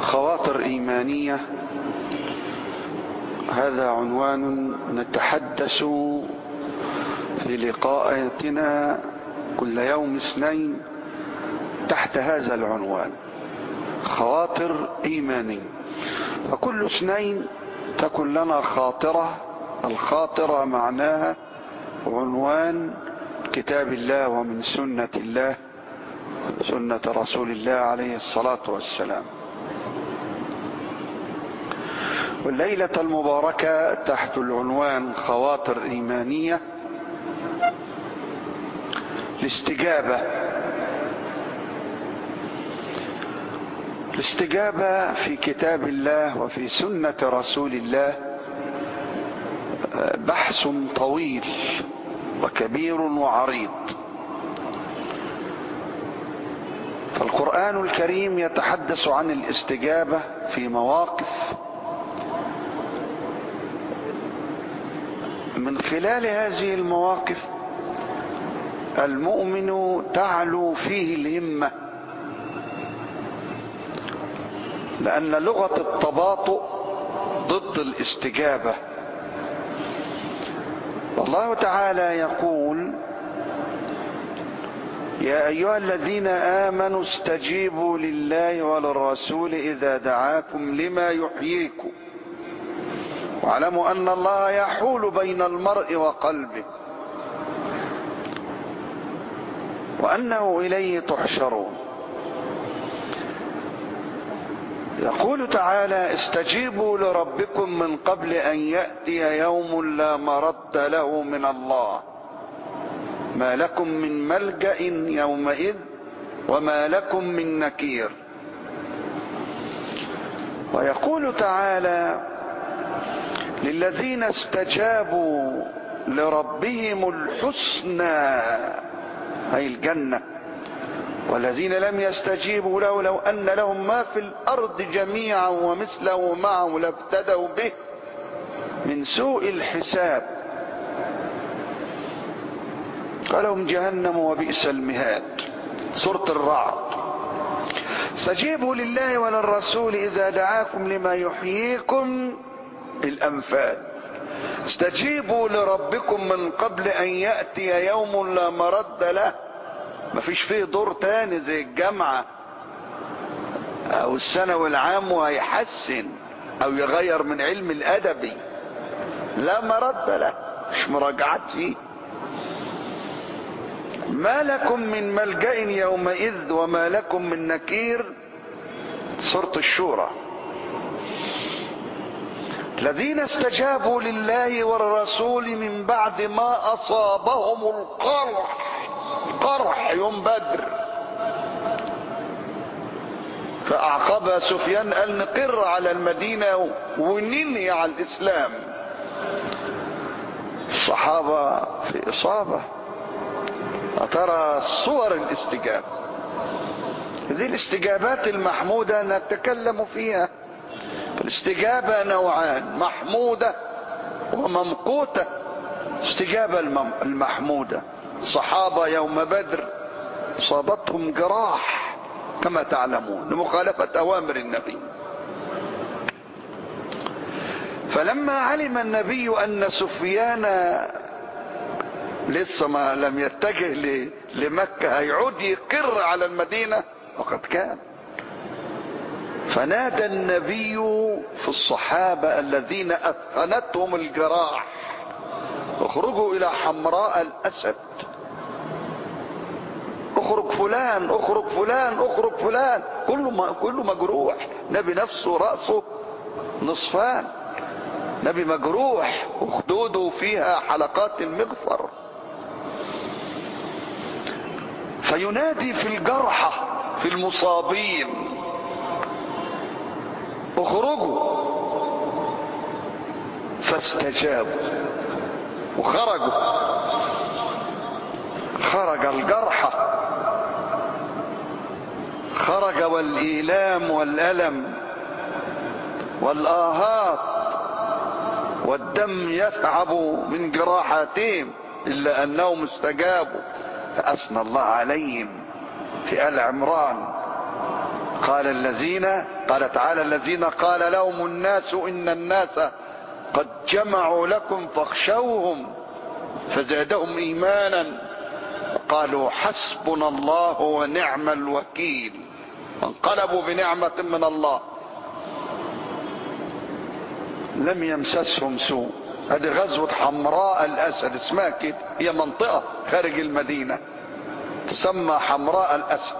خواطر إيمانية هذا عنوان نتحدث في لقاءاتنا كل يوم اثنين تحت هذا العنوان خواطر إيمانية فكل اثنين تكن لنا خاطرة الخاطرة معناها عنوان كتاب الله ومن سنة الله سنة رسول الله عليه الصلاة والسلام والليلة المباركة تحت العنوان خواطر إيمانية الاستجابة الاستجابة في كتاب الله وفي سنة رسول الله بحث طويل وكبير وعريض فالقرآن الكريم يتحدث عن الاستجابة في مواقف من خلال هذه المواقف المؤمن تعلو فيه الهمة لأن لغة التباطؤ ضد الاستجابة الله تعالى يقول يا أيها الذين آمنوا استجيبوا لله وللرسول إذا دعاكم لما يحييكم واعلموا أن الله يحول بين المرء وقلبه وأنه إليه تحشرون يقول تعالى استجيبوا لربكم من قبل أن يأتي يوم لا مرد له من الله ما لكم من ملجأ يومئذ وما لكم من نكير ويقول تعالى للذين استجابوا لربهم الحسنى أي الجنة والذين لم يستجيبوا له لو أن لهم ما في الأرض جميعا ومثله معه لابتدوا به من سوء الحساب قالهم جهنم وبئس المهاد سورة الرعد استجيبوا لله وللرسول إذا دعاكم لما يحييكم الأنفال استجيبوا لربكم من قبل أن يأتي يوم لا مرد له مفيش فيه دور تاني زي الجامعة أو الثانوي العام وهيحسن أو يغير من علم الأدبي لا مرد له مش مراجعات فيه ما لكم من ملجأ يومئذ وما لكم من نكير سورة الشورى الذين استجابوا لله والرسول من بعد ما أصابهم القرح قرح يوم بدر فأعقبها سفيان قال نقر على المدينة وننهي على الإسلام الصحابة في إصابة ترى صور الاستجابة هذه الاستجابات المحمودة نتكلم فيها الاستجابة نوعان محمودة وممقوتة استجابة المحمودة الصحابة يوم بدر صابتهم جراح كما تعلمون لمخالفة أوامر النبي فلما علم النبي أن سفيان لسه ما لم يتجه لمكة هيعود يقر على المدينة وقد كان فنادى النبي في الصحابة الذين أثخنتهم الجراح اخرجوا إلى حمراء الأسد اخرج فلان اخرج فلان اخرج فلان كله كله مجروح نبي نفسه رأسه نصفان نبي مجروح وخدوده فيها حلقات المغفر فينادي في الجرحى في المصابين اخرجوا فاستجابوا وخرجوا خرج الجرحى خرج والإيلام والألم والآهات والدم يسعب من جراحاتهم إلا أنهم استجابوا فأثنى الله عليهم في آل عمران قال الذين قال تعالى الذين قال لهم الناس إن الناس قد جمعوا لكم فاخشوهم فزادهم إيمانا قالوا حسبنا الله ونعم الوكيل انقلبوا بنعمة من الله لم يمسسهم سوء هذه غزوة حمراء الأسد اسمها كده هي منطقة خارج المدينة تسمى حمراء الأسد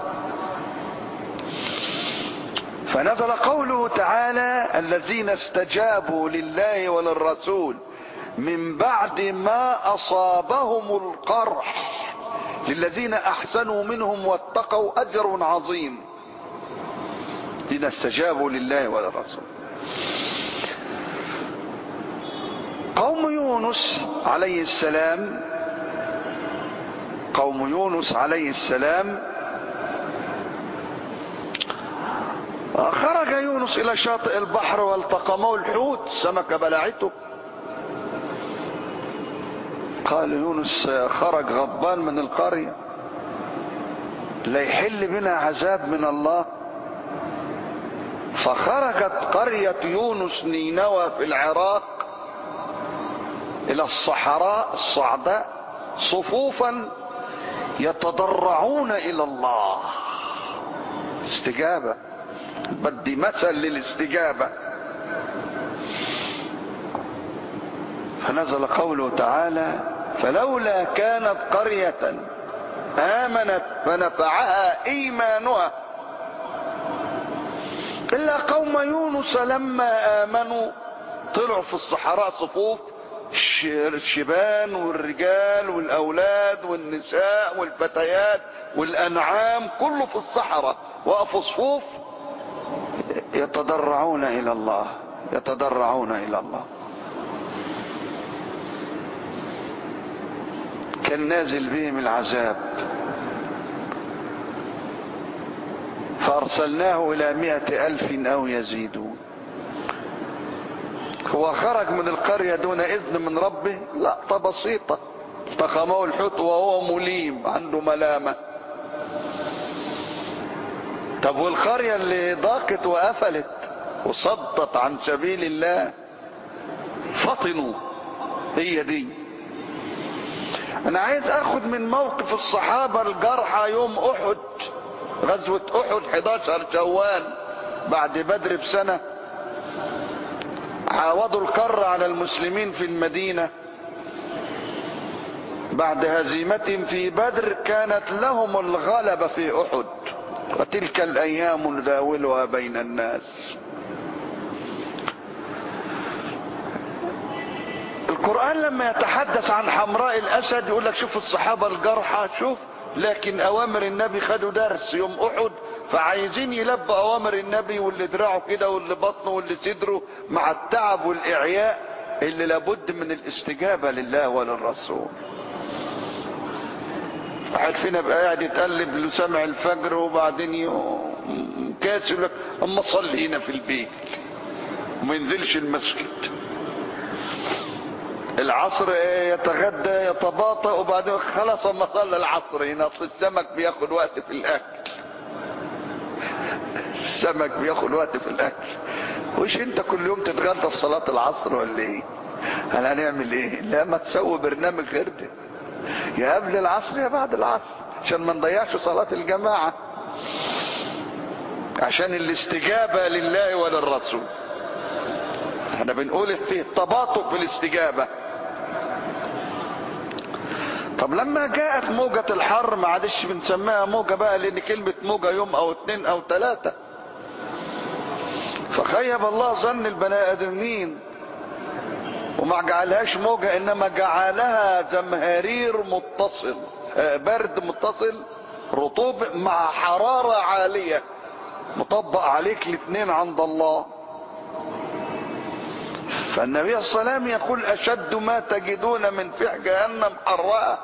فنزل قوله تعالى الذين استجابوا لله وللرسول من بعد ما أصابهم القرح للذين أحسنوا منهم واتقوا أجر عظيم الذين استجابوا لله وللرسول قوم يونس عليه السلام قوم يونس عليه السلام خرج يونس الى شاطئ البحر والتقمه الحوت سمك بلعته قال يونس خرج غضبان من القرية لا يحل بنا عذاب من الله فخرجت قرية يونس نينوى في العراق الى الصحراء الصعداء صفوفا يتضرعون الى الله استجابة بدي مثل للاستجابة فنزل قوله تعالى فلولا كانت قرية آمنت فنفعها إيمانها إلا قوم يونس لما آمنوا طلعوا في الصحراء صفوف الشبان والرجال والأولاد والنساء والفتيات والأنعام كله في الصحراء وقفوا صفوف يتضرعون إلى الله يتضرعون إلى الله كان نازل بهم العذاب فأرسلناه إلى مئة ألف أو يزيدون هو خرج من القرية دون إذن من ربه لقطة بسيطة التقمه الحوت وهو مليم عنده ملامة طب والقرية اللي ضاقت وقفلت وصدت عن سبيل الله فطنوا هي دي انا عايز اخد من موقف الصحابة الجرحى يوم احد غزوة احد 11 شوال بعد بدر بسنة عاوضوا القر على المسلمين في المدينة بعد هزيمتهم في بدر كانت لهم الغلبة في احد وتلك الايام نداولها بين الناس القرآن لما يتحدث عن حمراء الأسد يقول لك شوف الصحابة الجرحى شوف لكن أوامر النبي خدوا درس يوم أحد فعايزين يلبوا أوامر النبي واللي دراعه كده واللي بطنه واللي صدره مع التعب والإعياء اللي لابد من الاستجابة لله وللرسول واحد فينا بقى قاعد يتقلب له سمع الفجر وبعدين يوم كاس يقول لك اما صلي هنا في البيت وما ينزلش المسجد العصر يتغدى يتباطأ وبعدين خلاص اما صلى العصر هنا اصل السمك بياخد وقت في الاكل السمك بياخد وقت في الاكل وش انت كل يوم تتغدى في صلاة العصر ولا ايه هل هنعمل ايه لا ما تسوي برنامج غير ده يا قبل العصر يا بعد العصر عشان ما نضيعش صلاة الجماعة عشان الاستجابة لله وللرسول احنا بنقول فيه تباطؤ في الاستجابة طب لما جاءت موجة الحر ما عادش بنسميها موجة بقى لان كلمة موجة يوم او اتنين او تلاتة فخيب الله ظن البني ادمين وما جعلهاش موجة انما جعلها زمهرير متصل برد متصل رطوب مع حرارة عالية مطبق عليك الاثنين عند الله فالنبي صلى الله عليه وسلم يقول اشد ما تجدون من فيح جهنم حرها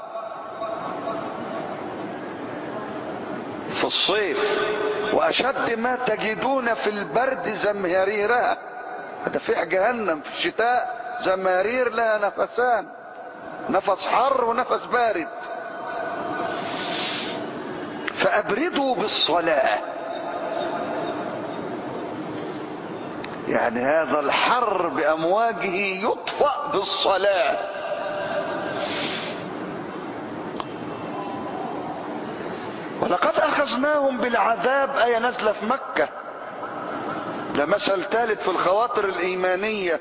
في الصيف واشد ما تجدون في البرد زمهريرها هذا فيح جهنم في الشتاء زمارير لها نفسان نفس حر ونفس بارد فابردوا بالصلاة يعني هذا الحر بأمواجه يطفأ بالصلاة ولقد أخذناهم بالعذاب آية نازلة في مكة ده مثل ثالث في الخواطر الإيمانية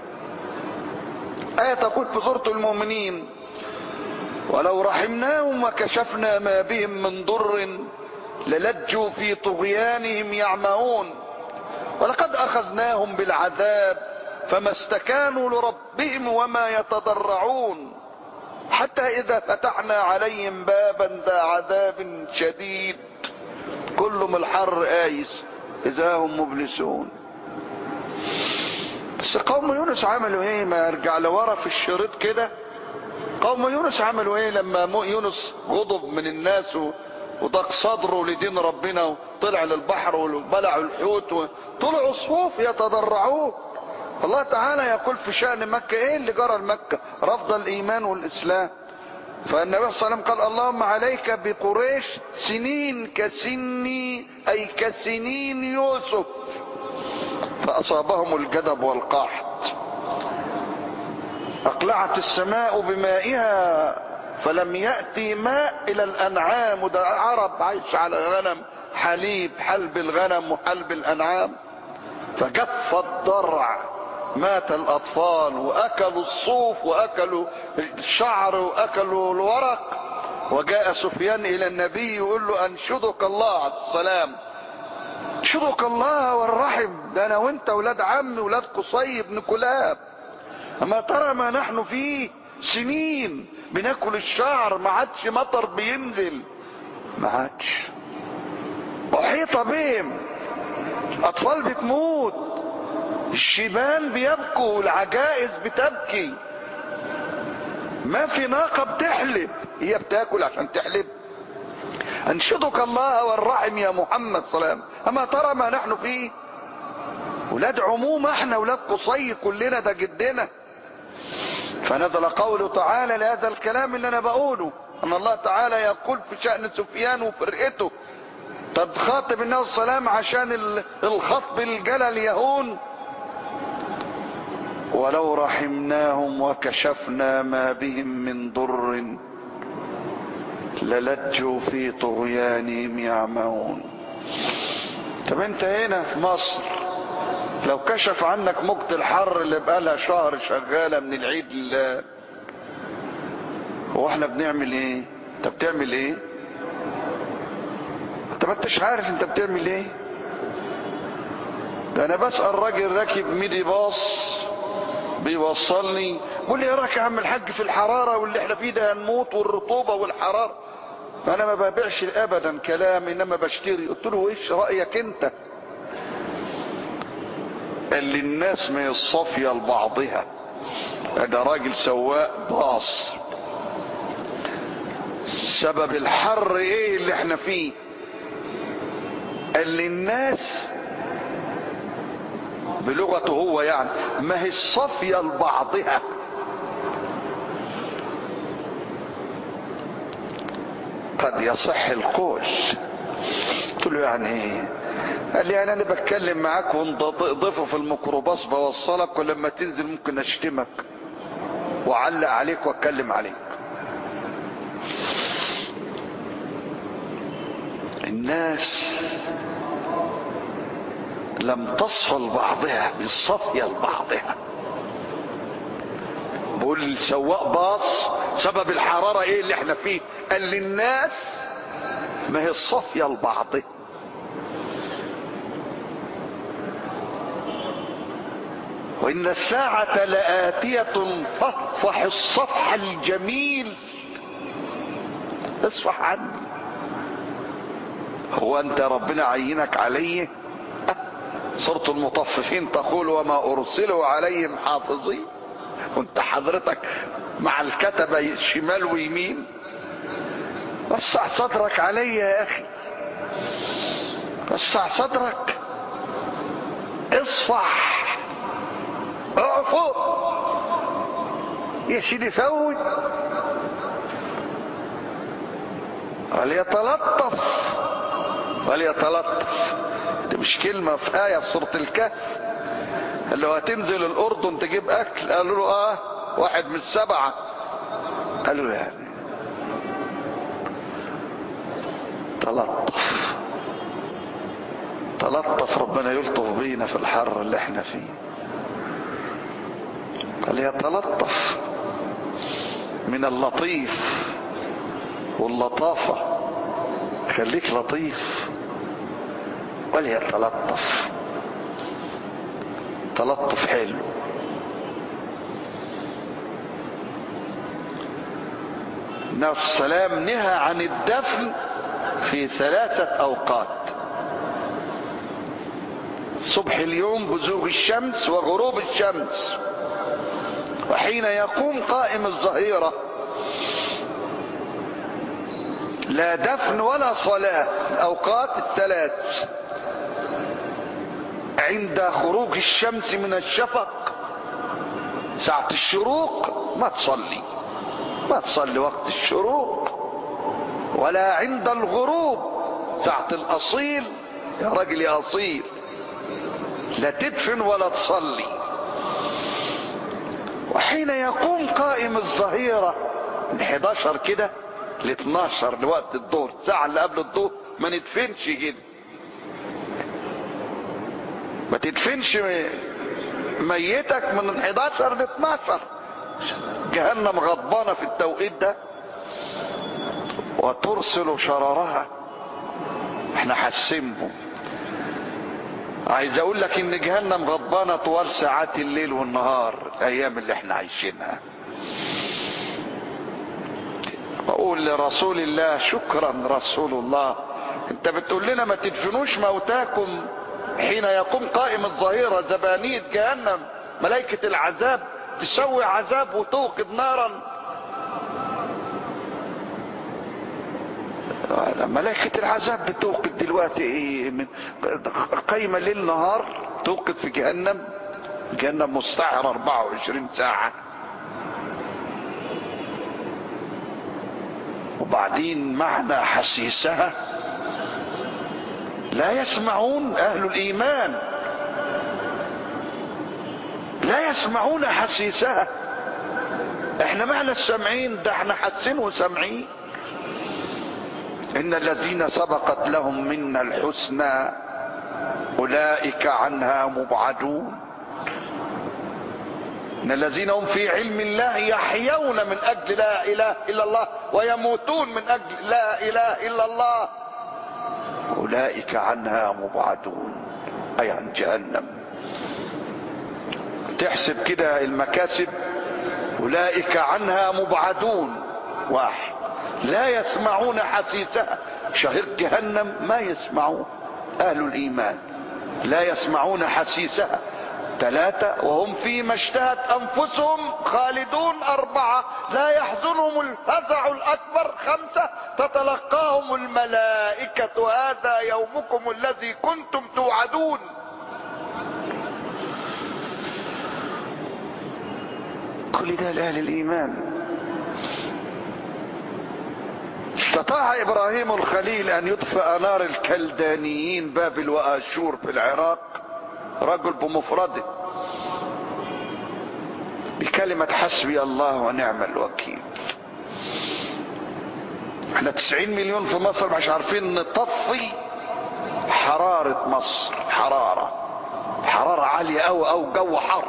آية تقول في سورة المؤمنين ولو رحمناهم وكشفنا ما بهم من ضر للجوا في طغيانهم يعمهون ولقد اخذناهم بالعذاب فما استكانوا لربهم وما يتضرعون حتى اذا فتحنا عليهم بابا ذا عذاب شديد كل من الحر آيس اذا هم مبلسون بس قوم يونس عملوا ايه ما ارجع لورا في الشريط كده قوم يونس عملوا ايه لما يونس غضب من الناس وضاق صدره لدين ربنا وطلع للبحر وبلعوا الحوت وطلعوا صفوف يتضرعون الله تعالى يقول في شأن مكة ايه اللي جرى لمكة رفض الايمان والاسلام فالنبي صلى الله عليه وسلم قال اللهم عليك بقريش سنين كسني اي كسنين يوسف فاصابهم الجدب والقحط اقلعت السماء بمائها فلم يأتي ماء الى الانعام وده عرب عايش على غنم حليب حلب الغنم وحلب الانعام فجف الضرع مات الاطفال واكلوا الصوف واكلوا الشعر واكلوا الورق وجاء سفيان الى النبي يقول له انشدك الله عليه السلام انشدك الله والرحم ده انا وانت ولاد عمي ولاد قصي بن كلاب اما ترى ما نحن فيه سنين بناكل الشعر ما عادش مطر بينزل ما عادش احيط بهم اطفال بتموت الشيبان بيبكوا والعجائز بتبكي ما في ناقة بتحلب هي بتاكل عشان تحلب انشدك الله والرحم يا محمد صلى الله عليه وسلم اما ترى ما نحن فيه ولاد عموم احنا ولاد قصي كلنا ده جدنا فنزل قوله تعالى لهذا الكلام اللي انا بقوله ان الله تعالى يقول في شأن سفيان وفرقته طب خاطب النبي السلام عشان الخطب الجلل يهون ولو رحمناهم وكشفنا ما بهم من ضر للجوا في طغيانهم يعمهون طب انت هنا في مصر لو كشف عنك موجة الحر اللي بقالها شهر شغالة من العيد لله هو احنا بنعمل ايه انت بتعمل ايه انت ما انتش عارف انت بتعمل ايه ده انا بسأل راجل راكب ميدي باص بيوصلني بيقول لي ايه رايك يا عم الحاج في الحرارة واللي احنا فيه ده هنموت والرطوبة والحرارة انا ما ببيعش ابدا كلام انما بشتري قلت له ايش رأيك انت قال لي الناس ما الصافية لبعضها ده راجل سواق باص سبب الحر ايه اللي احنا فيه قال لي الناس بلغته هو يعني ما هي الصافية لبعضها قد يصح القول قلت له يعني ايه قال لي يعني انا بتكلم معاك وانت ضيفه في الميكروباص بوصلك ولما تنزل ممكن اشتمك واعلق عليك واتكلم عليك الناس لم تصفى لبعضها بالصفية لبعضها بقول السواق باص سبب الحرارة ايه اللي احنا فيه قال للناس ما هي الصفية لبعضها وإن الساعة لآتية فاصفح الصفح الجميل اصفح عني هو أنت ربنا عينك عليه سورة المطففين تقول وما أرسلوا عليهم حافظين وانت حضرتك مع الكتبة شمال ويمين وسع صدرك علي يا أخي وسع صدرك اصفح اعفو يا سيدي فوت وليتلطف وليتلطف دي مش كلمة في آية في سورة الكهف اللي هو هتنزل الأردن تجيب أكل قالوا له آه واحد من السبعة قالوا له يعني تلطف تلطف ربنا يلطف بينا في الحر اللي احنا فيه قال يتلطف من اللطيف واللطافة خليك لطيف وليتلطف تلطف حلو النبي السلام نهى عن الدفن في ثلاثة أوقات صبح اليوم بزوغ الشمس وغروب الشمس وحين يقوم قائم الظهيرة لا دفن ولا صلاة الأوقات الثلاث عند خروج الشمس من الشفق ساعة الشروق ما تصلي ما تصلي وقت الشروق ولا عند الغروب ساعة الأصيل يا راجل يا أصيل لا تدفن ولا تصلي وحين يقوم قائم الظهيرة من 11 كده ل 12 لوقت الظهر الساعة اللي قبل الظهر ما ندفنش كده ما تدفنش ميتك من 11 ل 12 جهنم غضبانة في التوقيت ده وترسل شرارها احنا حسمهم عايز اقول لك ان جهنم غضبانة طوال ساعات الليل والنهار الايام اللي احنا عايشينها بقول لرسول الله شكرا رسول الله انت بتقول لنا ما تدفنوش موتاكم حين يقوم قائم الظهيرة زبانية جهنم ملائكة العذاب تسوي عذاب وتوقد نارا ملائكة العذاب بتوقد دلوقتي ايه من قايمة ليل نهار توقد في جهنم جهنم مستعر 24 ساعة وبعدين معنى حسيسها لا يسمعون اهل الايمان لا يسمعون حسيسها احنا معنى السامعين ده احنا حاسين وسامعين ان الذين سبقت لهم منا الحسنى اولئك عنها مبعدون ان الذين هم في علم الله يحيون من اجل لا اله الا الله ويموتون من اجل لا اله الا الله اولئك عنها مبعدون اي عن جهنم تحسب كده المكاسب اولئك عنها مبعدون واحد لا يسمعون حسيسها شهير جهنم ما يسمعون اهل الايمان لا يسمعون حسيسها ثلاثة وهم فيما اشتهت أنفسهم خالدون أربعة لا يحزنهم الفزع الأكبر خمسة تتلقاهم الملائكة هذا يومكم الذي كنتم توعدون كل ده لأهل الإيمان استطاع إبراهيم الخليل أن يطفئ نار الكلدانيين بابل وآشور في العراق رجل بمفرده بكلمة حسبي الله ونعم الوكيل احنا تسعين مليون في مصر مش عارفين نطفي حرارة مصر حرارة حرارة عالية او او جو حر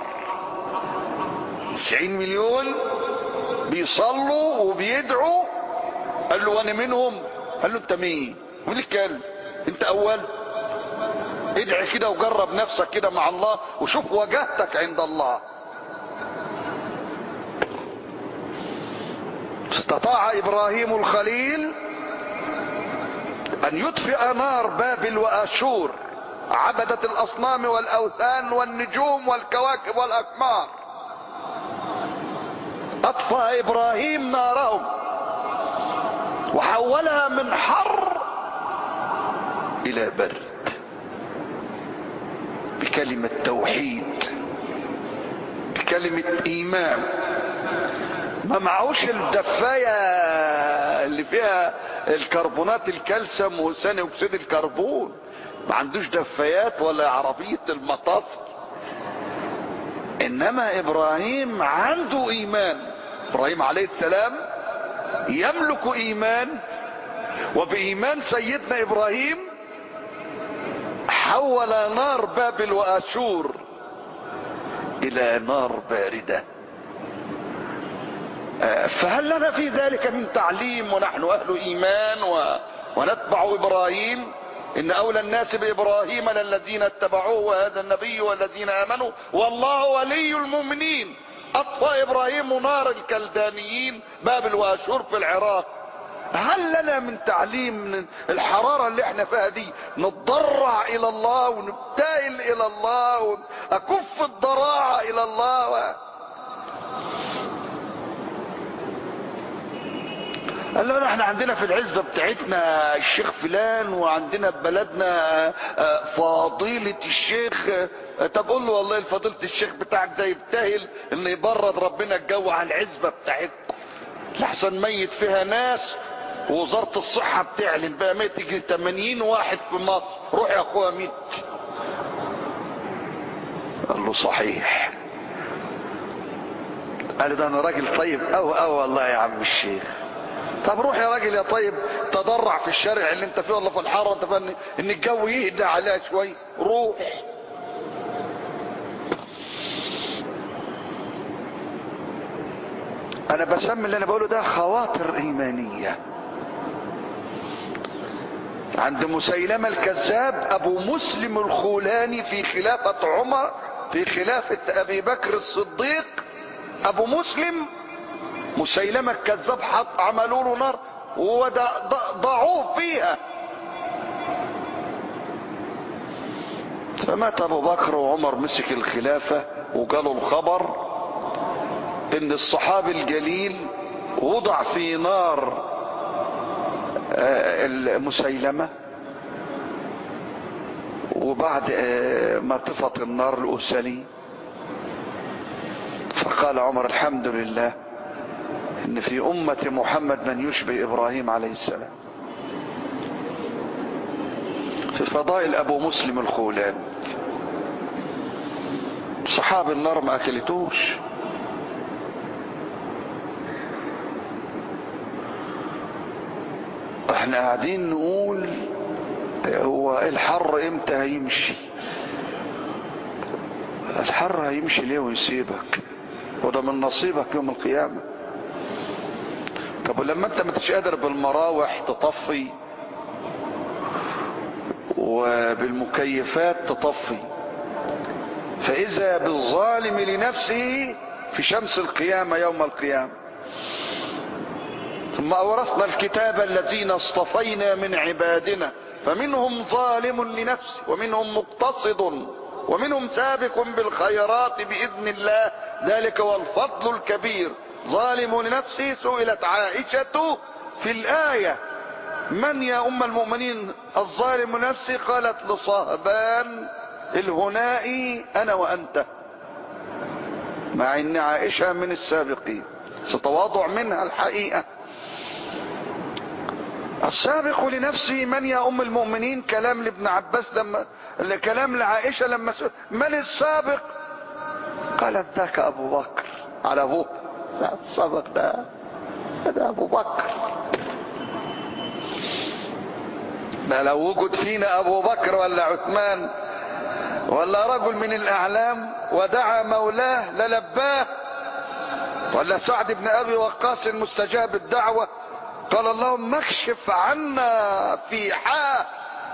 تسعين مليون بيصلوا وبيدعوا قال له وانا منهم قال له انت مين مين الكلب انت اول ادعي كده وجرب نفسك كده مع الله وشوف وجهتك عند الله استطاع ابراهيم الخليل ان يطفئ نار بابل واشور عبدة الاصنام والاوثان والنجوم والكواكب والاقمار اطفأ ابراهيم نارهم وحولها من حر الى برد بكلمة توحيد بكلمة ايمان ما معهوش الدفاية اللي فيها الكربونات الكالسيوم وثاني اكسيد الكربون ما عندوش دفايات ولا عربية المطاف انما ابراهيم عنده ايمان ابراهيم عليه السلام يملك ايمان وبايمان سيدنا ابراهيم حول نار بابل واشور الى نار بارده فهل لنا في ذلك من تعليم ونحن اهل ايمان و... ونتبع ابراهيم ان اولى الناس بابراهيم للذين اتبعوه وهذا النبي والذين امنوا والله ولي المؤمنين اطفى ابراهيم نار الكلدانيين بابل واشور في العراق هل لنا من تعليم من الحرارة اللي احنا فيها دي نتضرع الى الله ونبتائل الى الله ونكف الضراعة الى الله و... قال له احنا عندنا في العزبة بتاعتنا الشيخ فلان وعندنا ببلدنا فضيلة الشيخ طب قول له والله فضيلة الشيخ بتاعك ده يبتهل ان يبرد ربنا الجو على العزبة بتاعتكم لحسن ميت فيها ناس ووزارة الصحة بتعلن بقى ميت يجي 80 واحد في مصر روح يا اخويا ميت قال له صحيح قال ده انا راجل طيب او او والله يا عم الشيخ طب روح يا راجل يا طيب تضرع في الشارع اللي انت فيه ولا في الحاره انت فاهم ان الجو يهدى عليها شويه روح انا بسمي اللي انا بقوله ده خواطر ايمانيه عند مسيلمه الكذاب ابو مسلم الخولاني في خلافه عمر في خلافه ابي بكر الصديق ابو مسلم مسيلمة الكذاب حط عملوا له نار وضعوه فيها فمات ابو بكر وعمر مسك الخلافة وقالوا الخبر ان الصحابي الجليل وضع في نار المسيلمة وبعد ما طفت النار الأسلي فقال عمر الحمد لله ان في امة محمد من يشبه ابراهيم عليه السلام في فضائل ابو مسلم الخولان صحاب النار ما اكلتوش احنا قاعدين نقول هو الحر امتى هيمشي الحر هيمشي ليه ويسيبك وده من نصيبك يوم القيامه طب ولما انت ما تش قادر بالمراوح تطفي وبالمكيفات تطفي فاذا بالظالم لنفسه في شمس القيامة يوم القيامة ثم اورثنا الكتاب الذين اصطفينا من عبادنا فمنهم ظالم لنفسه ومنهم مقتصد ومنهم سابق بالخيرات باذن الله ذلك هو الفضل الكبير ظالم لنفسه سئلت عائشة في الآية من يا أم المؤمنين الظالم لنفسه قالت لصهبان الهنائي أنا وأنت مع أن عائشة من السابقين ستواضع منها الحقيقة السابق لنفسه من يا أم المؤمنين كلام لابن عباس لما كلام لعائشة لما سئل من السابق قالت ذاك أبو بكر على أبوه السابق ده ده ابو بكر ده لو وجد فينا ابو بكر ولا عثمان ولا رجل من الاعلام ودعا مولاه للباه ولا سعد بن ابي وقاص مستجاب الدعوة قال اللهم اكشف عنا في حاه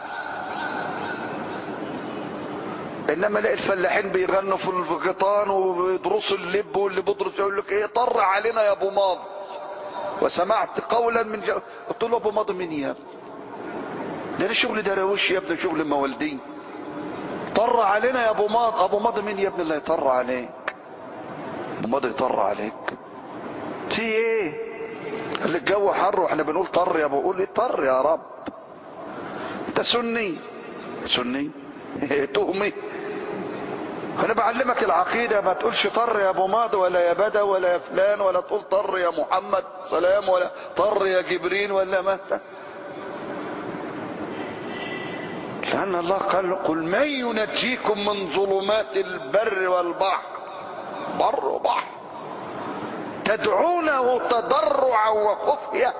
انما لاقي الفلاحين بيغنوا في الغيطان وبيدرسوا اللب واللي بيدرس يقول لك ايه طر علينا يا ابو ماض وسمعت قولا من جا... قلت له ابو ماض مين يا ابني ده شغل دراويش يا ابني شغل موالدين طر علينا يا ابو ماض ابو ماض مين يا ابني اللي يطر عليك ابو ماض يطر عليك في ايه قال لي الجو حر واحنا بنقول طر يا ابو قول لي طر يا رب انت سني سني تهمي انا بعلمك العقيدة ما تقولش طر يا ابو ماض ولا يا بدا ولا يا فلان ولا تقول طر يا محمد سلام ولا طر يا جبريل ولا ما لأن الله قال قل من ينجيكم من ظلمات البر والبحر بر وبحر تدعونه تضرعا وخفية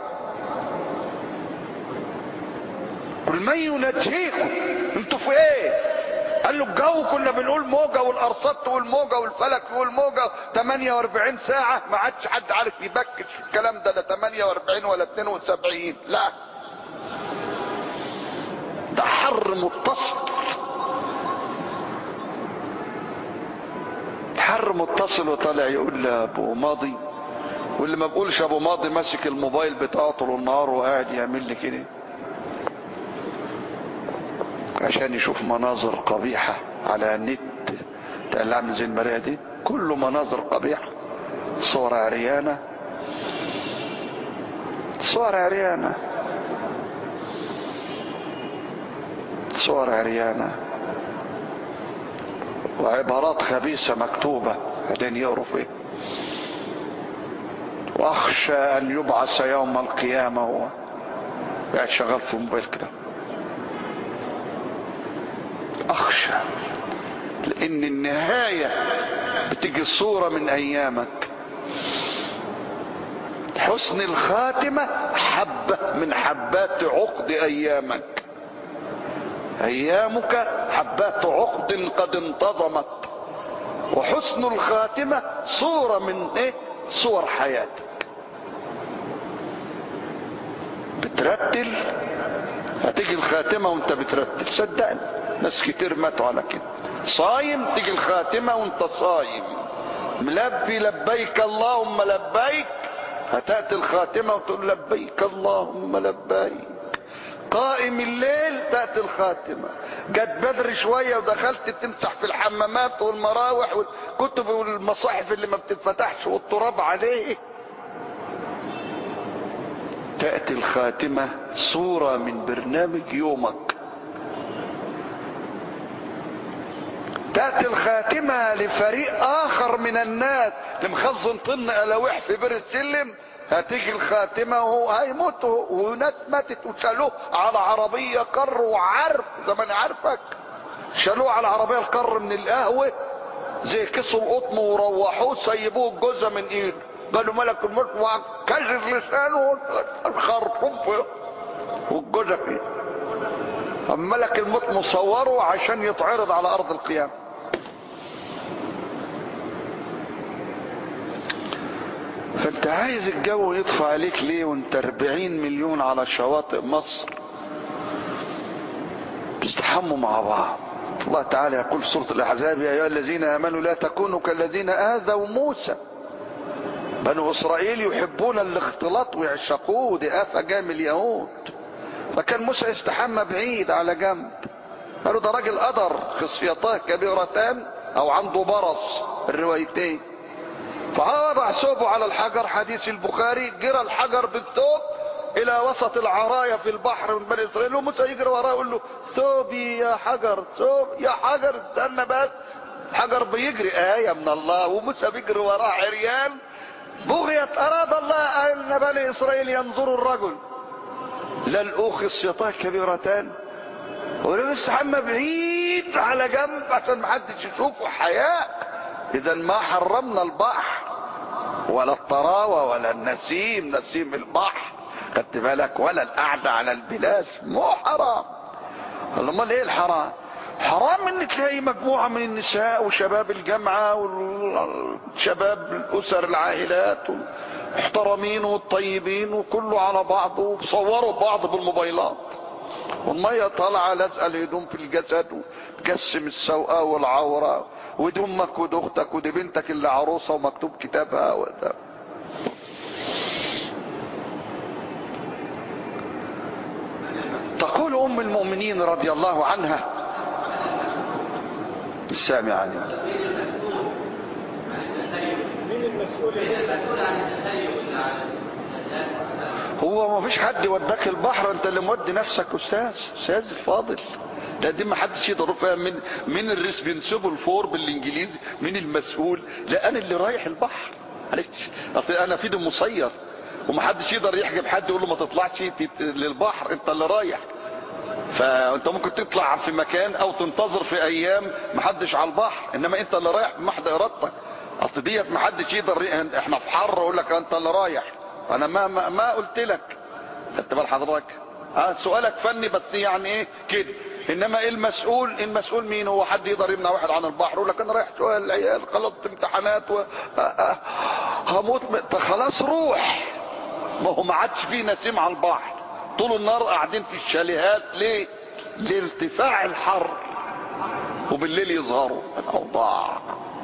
قل من ينجيكم انتوا في ايه قال له الجو كنا بنقول موجة والارصاد تقول موجة والفلك يقول موجة 48 ساعة ما عادش حد عارف يبكت في الكلام ده لا 48 ولا 72 لا ده حر متصل حر متصل وطالع يقول لابو ماضي واللي ما بقولش ابو ماضي ماسك الموبايل بتاعه طول النهار وقاعد يعمل لي كده عشان يشوف مناظر قبيحة على النت اللي عامل زي المرايه دي كله مناظر قبيحة صور عريانة صور عريانة صور عريانة وعبارات خبيثة مكتوبة بعدين يقروا فيه واخشى ان يبعث يوم القيامة هو قاعد شغال في الموبايل كده اخشى لان النهاية بتيجي صورة من ايامك حسن الخاتمة حبة من حبات عقد ايامك ايامك حبات عقد قد انتظمت وحسن الخاتمة صورة من ايه صور حياتك بترتل هتيجي الخاتمة وانت بترتل صدقني ناس كتير ماتوا على كده صايم تيجي الخاتمة وانت صايم ملبي لبيك اللهم لبيك هتأتي الخاتمة وتقول لبيك اللهم لبيك قائم الليل تأتي الخاتمة جت بدري شوية ودخلت تمسح في الحمامات والمراوح والكتب والمصاحف اللي ما بتتفتحش والتراب عليه تأتي الخاتمة صورة من برنامج يومك تأتي الخاتمة لفريق آخر من الناس اللي مخزن طن ألاويح في بير السلم هتيجي الخاتمة وهو هيموت وناس ماتت وشالوه على عربية كر وعرف زمان عارفك شالوه على عربية الكر من القهوة زي كسوا القطن وروحوه سيبوه الجوزة من ايده قالوا ملك الموت وكشف لسانه الخرطوم في والجوزة فيه اما ملك الموت مصوره عشان يتعرض على ارض القيامة فانت عايز الجو يطفى عليك ليه وانت 40 مليون على شواطئ مصر بيستحموا مع بعض الله تعالى يقول في سورة الأحزاب يا أيها الذين آمنوا لا تكونوا كالذين آذوا موسى بنو إسرائيل يحبون الاختلاط ويعشقوه دي آفة جام اليهود فكان موسى يستحمى بعيد على جنب قالوا ده راجل قدر خصيتاه كبيرتان أو عنده برص الروايتين فوضع ثوبه على الحجر حديث البخاري جرى الحجر بالثوب الى وسط العرايا في البحر من بني اسرائيل وموسى يجري وراه يقول له ثوبي يا حجر ثوب يا حجر استنى بس حجر بيجري آية من الله وموسى بيجري وراه عريان بغيت أراد الله أن بني إسرائيل ينظروا الرجل للأو خصيتاه كبيرتان ولو استحمى بعيد على جنب عشان محدش يشوفه حياء اذا ما حرمنا البحر ولا الطراوة ولا النسيم نسيم البحر خدت بالك ولا القعدة على البلاش مو حرام امال ايه الحرام حرام ان تلاقي مجموعة من النساء وشباب الجامعة وشباب الاسر العائلات المحترمين والطيبين وكله على بعضه وصوروا بعض بالموبايلات والمية طالعة لازقة الهدوم في الجسد وتقسم السوءة والعورة ودي امك ودي اختك ودي بنتك اللي عروسة ومكتوب كتابها وده تقول ام المؤمنين رضي الله عنها السامع عني هو ما فيش حد يوداك البحر انت اللي مودي نفسك استاذ استاذ الفاضل ده دي ما حدش يقدر فيها من من الريسبنسبل فور بالانجليزي من المسؤول لا انا اللي رايح البحر معلش اصل انا في مصير وما حدش يقدر يحجب حد يقول له ما تطلعش للبحر انت اللي رايح فانت ممكن تطلع في مكان او تنتظر في ايام محدش على البحر انما انت اللي رايح بمحض ارادتك اصل ديت محدش يقدر احنا في حر اقول لك انت اللي رايح انا ما ما, ما قلت لك خدت بال حضرتك اه سؤالك فني بس يعني ايه كده انما ايه المسؤول المسؤول مين هو حد يقدر يمنع واحد عن البحر يقول لك انا رايح شويه العيال خلصت امتحانات و... آه آه هموت م... خلاص روح ما هو ما عادش فيه نسيم على البحر طول النهار قاعدين في الشاليهات ليه لارتفاع الحر وبالليل يظهروا الاوضاع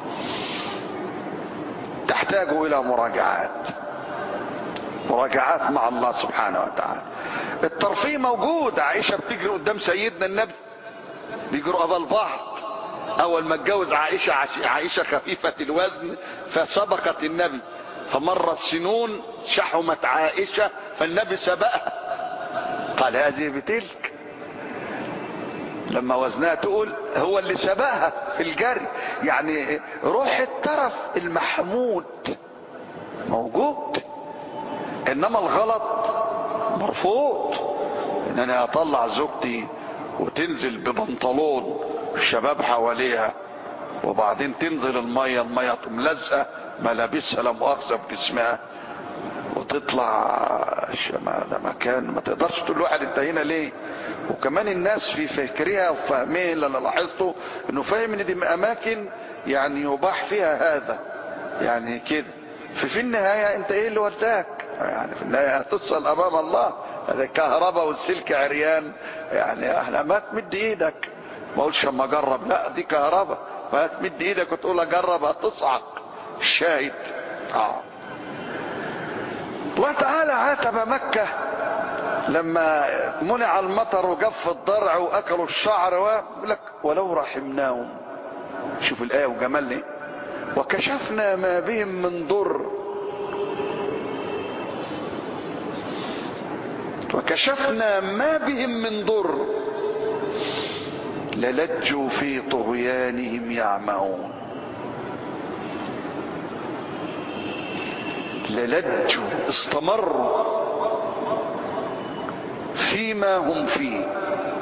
تحتاج الى مراجعات مراجعات مع الله سبحانه وتعالى الترفيه موجود عائشة بتجري قدام سيدنا النبي بيجروا قبل بعض اول ما اتجوز عائشة عائشة خفيفة الوزن فسبقت النبي فمرت سنون شحمت عائشة فالنبي سبقها قال هذه بتلك لما وزنها تقول هو اللي سبقها في الجري يعني روح الترف المحمود موجود انما الغلط مرفوض ان انا اطلع زوجتي وتنزل ببنطلون الشباب حواليها وبعدين تنزل المية المية تقوم لازقة ملابسها لا مؤاخذة بجسمها وتطلع ده مكان ما تقدرش تقول واحد انت هنا ليه وكمان الناس في فكرها وفهمها اللي انا لاحظته انه فاهم ان دي اماكن يعني يباح فيها هذا يعني كده في في النهاية انت ايه اللي وداك يعني في النهاية هتسأل امام الله هذا كهرباء والسلك عريان يعني احنا ما تمد ايدك ما اقولش اما اجرب لا دي كهرباء ما تمد ايدك وتقول اجرب هتصعق الشاهد اه الله تعالى عاتب مكة لما منع المطر وجف الضرع واكلوا الشعر ويقول لك ولو رحمناهم شوف الايه وجمال ايه وكشفنا ما بهم من ضر وكشفنا ما بهم من ضر للجوا في طغيانهم يعمهون للجوا استمروا فيما هم فيه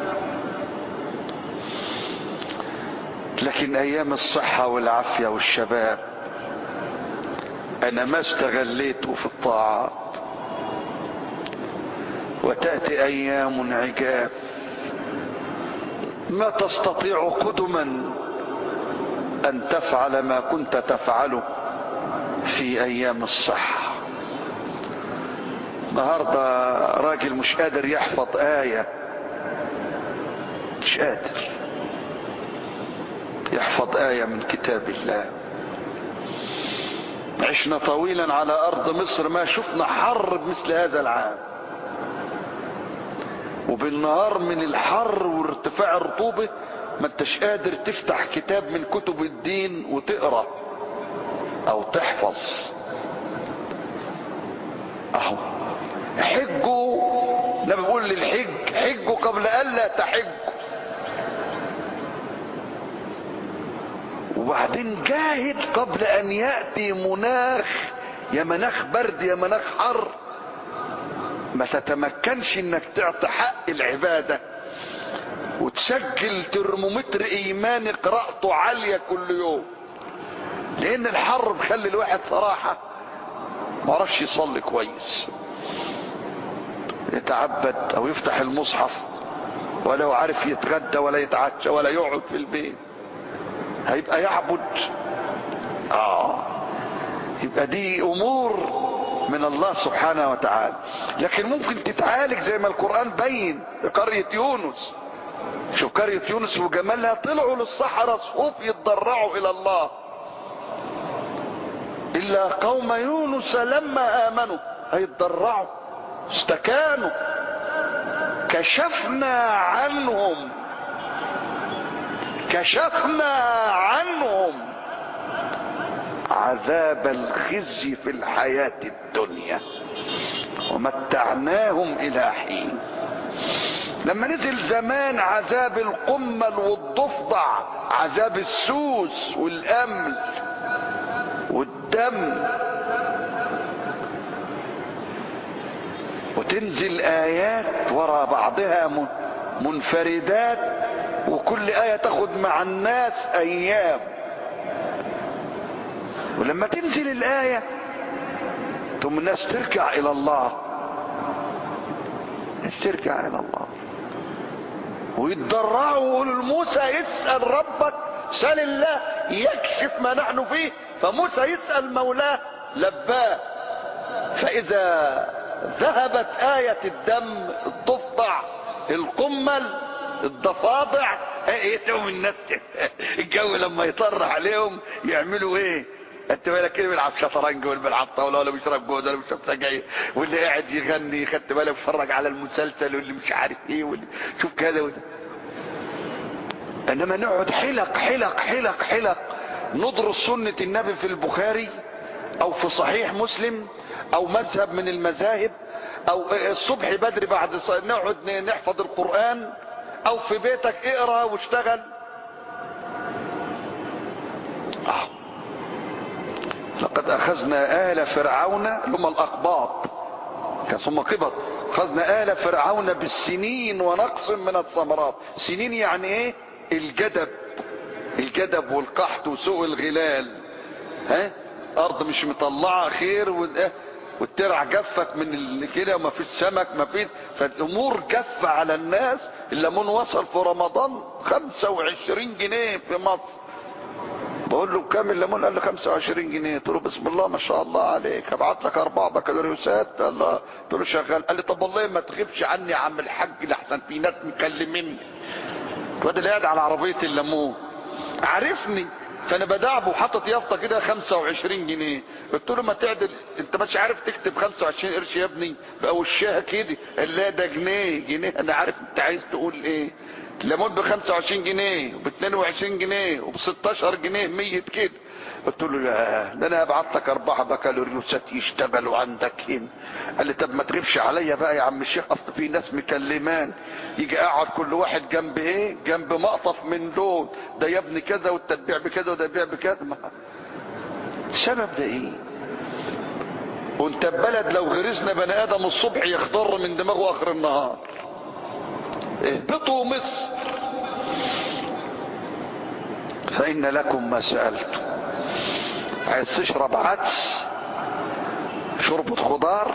لكن ايام الصحة والعافية والشباب انا ما استغليته في الطاعات وتأتي ايام عجاف ما تستطيع قدما ان تفعل ما كنت تفعله في ايام الصحة النهاردة راجل مش قادر يحفظ آية مش قادر يحفظ آية من كتاب الله عشنا طويلا على أرض مصر ما شفنا حر مثل هذا العام وبالنهار من الحر وارتفاع الرطوبة ما انتش قادر تفتح كتاب من كتب الدين وتقرأ او تحفظ اهو حجوا النبي بيقول للحج حجوا قبل الا تحجوا وبعدين جاهد قبل ان ياتي مناخ يا مناخ برد يا مناخ حر ما تتمكنش انك تعطي حق العباده وتسجل ترمومتر ايماني قراءته عاليه كل يوم لان الحر مخلي الواحد صراحه ما عرفش يصلي كويس يتعبد او يفتح المصحف ولا هو عارف يتغدى ولا يتعشى ولا يقعد في البيت هيبقى يعبد اه يبقى دي امور من الله سبحانه وتعالى لكن ممكن تتعالج زي ما القرآن بين قرية يونس شوف قرية يونس وجمالها طلعوا للصحراء صفوف يتضرعوا الى الله الا قوم يونس لما امنوا هيتضرعوا استكانوا كشفنا عنهم كشفنا عنهم عذاب الخزي في الحياة الدنيا ومتعناهم الى حين لما نزل زمان عذاب القمل والضفدع عذاب السوس والامل والدم وتنزل ايات وراء بعضها منفردات وكل آية تاخد مع الناس أيام ولما تنزل الآية ثم الناس ترجع إلى الله الناس ترجع إلى الله ويتضرعوا ويقولوا لموسى اسأل ربك سال الله يكشف ما نحن فيه فموسى يسأل مولاه لباه فإذا ذهبت آية الدم الضفدع القمل الضفادع يتقوم الناس الجو لما يطر عليهم يعملوا ايه انت بالك ايه بيلعب شطرنج واللي بيلعب طاوله ولا بيشرب جوز ولا بيشرب سجاير واللي قاعد يغني خدت بالك بيتفرج على المسلسل واللي مش عارف ايه واللي شوف كذا وده انما نقعد حلق حلق حلق حلق ندرس سنة النبي في البخاري او في صحيح مسلم او مذهب من المذاهب او الصبح بدري بعد نقعد نحفظ القرآن او في بيتك اقرا واشتغل آه. لقد اخذنا آل فرعون هم الاقباط كان ثم قبط اخذنا آل فرعون بالسنين ونقص من الثمرات سنين يعني ايه الجدب الجدب والقحط وسوء الغلال ها ارض مش مطلعه خير والترع جفت من كده وما فيش سمك ما فيش فالامور جفة على الناس الليمون وصل في رمضان 25 جنيه في مصر بقول له كام الليمون قال لي 25 جنيه قلت له بسم الله ما شاء الله عليك ابعت لك اربع بكالوريوسات الله قلت له شغال قال لي طب والله ما تغيبش عني يا عم الحاج لحسن في ناس مكلميني الواد اللي قاعد على عربيه الليمون عارفني فانا بدعبه وحاطط يافطه كده 25 جنيه قلت له ما تعدل انت مش عارف تكتب 25 قرش يا ابني بقى وشها كده لا ده جنيه جنيه انا عارف انت عايز تقول ايه ليمون ب 25 جنيه وب 22 جنيه وب 16 جنيه 100 كده قلت له لا ده انا هبعت لك اربعه بكالوريوسات يشتغلوا عندك هنا قال لي طب ما تغيبش عليا بقى يا عم الشيخ اصل في ناس مكلمان يجي قاعد كل واحد جنب ايه جنب مقطف من دول ده يا ابني كذا والتتبيع بكذا وده يبيع بكذا ما السبب ده ايه وانت بلد لو غرزنا بني ادم الصبح يخضر من دماغه اخر النهار اهبطوا مصر فان لكم ما سالتم عايز تشرب عدس شوربة خضار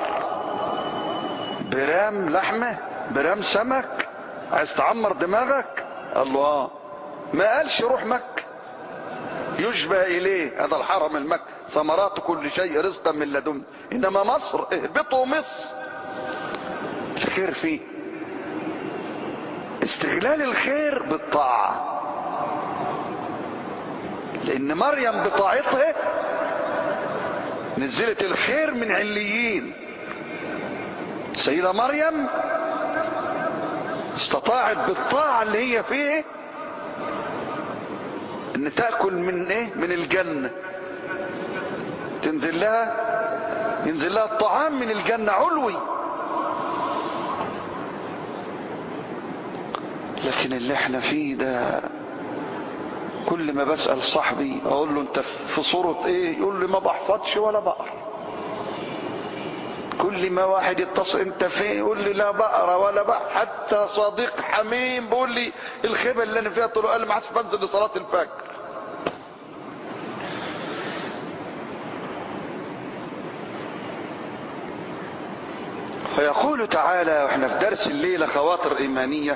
برام لحمة برام سمك عايز تعمر دماغك قال له اه ما قالش روح مكة يشبه اليه هذا الحرم المكة ثمرات كل شيء رزقا من لدن انما مصر اهبطوا مصر الخير فيه استغلال الخير بالطاعة لان مريم بطاعتها نزلت الخير من عليين سيدة مريم استطاعت بالطاعة اللي هي فيه ان تأكل من ايه من الجنة تنزل لها ينزل لها الطعام من الجنة علوي لكن اللي احنا فيه ده كل ما بسأل صاحبي اقول له انت في صورة ايه يقول لي ما بحفظش ولا بقرا كل ما واحد يتصل انت فين يقول لي لا بقرا ولا بقى حتى صديق حميم بيقول لي الخيبه اللي انا فيها طول قال ما عادش بنزل لصلاه الفجر فيقول تعالى واحنا في درس الليله خواطر ايمانيه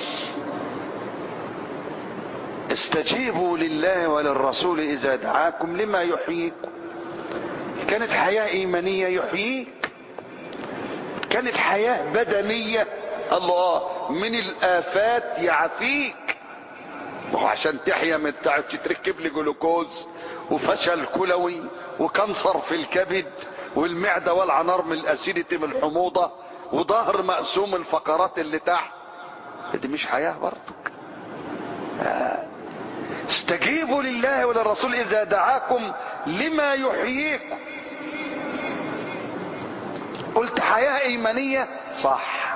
استجيبوا لله وللرسول اذا دعاكم لما يحييكم كانت حياه ايمانيه يحييك كانت حياه بدنيه الله من الافات يعافيك وهو عشان تحيا ما تعرفش تركب لي جلوكوز وفشل كلوي وكنصر في الكبد والمعده والع نار من الاسيدتي من الحموضه وظهر مقسوم الفقرات اللي تحت دي مش حياه برضك آه. استجيبوا لله وللرسول اذا دعاكم لما يحييكم قلت حياة ايمانية صح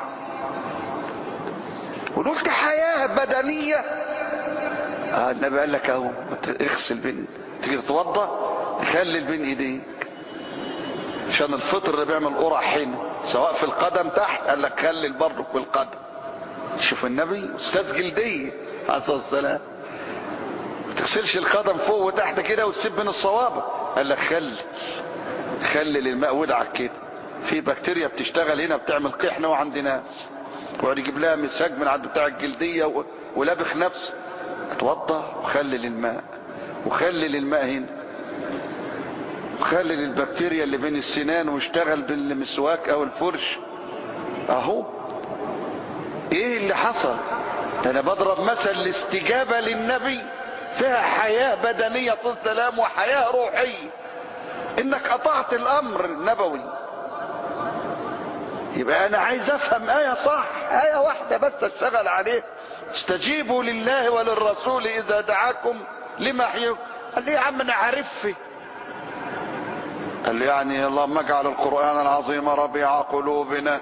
وقلت حياة بدنية اه النبي قال لك اهو اغسل بين تيجي تتوضى خلي بين ايديك عشان الفطر اللي بيعمل قرع هنا سواء في القدم تحت قال لك خلي برضك في القدم شوف النبي استاذ جلدية عليه الصلاة والسلام ما تغسلش القدم فوق وتحت كده وتسيب من الصوابع قال لك خلي خلي الماء ودعك كده في بكتيريا بتشتغل هنا بتعمل قحنة وعند ناس ويقعد يجيب لها مساج من عند بتاع الجلدية و... ولابخ نفسه اتوضى وخلل الماء وخلل الماء هنا وخلل البكتيريا اللي بين السنان واشتغل بالمسواك او الفرش اهو ايه اللي حصل ده انا بضرب مثل الاستجابة للنبي فيها حياة بدنية سلام وحياة روحية انك قطعت الامر النبوي يبقى انا عايز افهم ايه صح ايه واحدة بس اشتغل عليه استجيبوا لله وللرسول اذا دعاكم لما حيوكم قال لي يا عم انا عارف قال لي يعني اللهم اجعل القرآن العظيم ربيع قلوبنا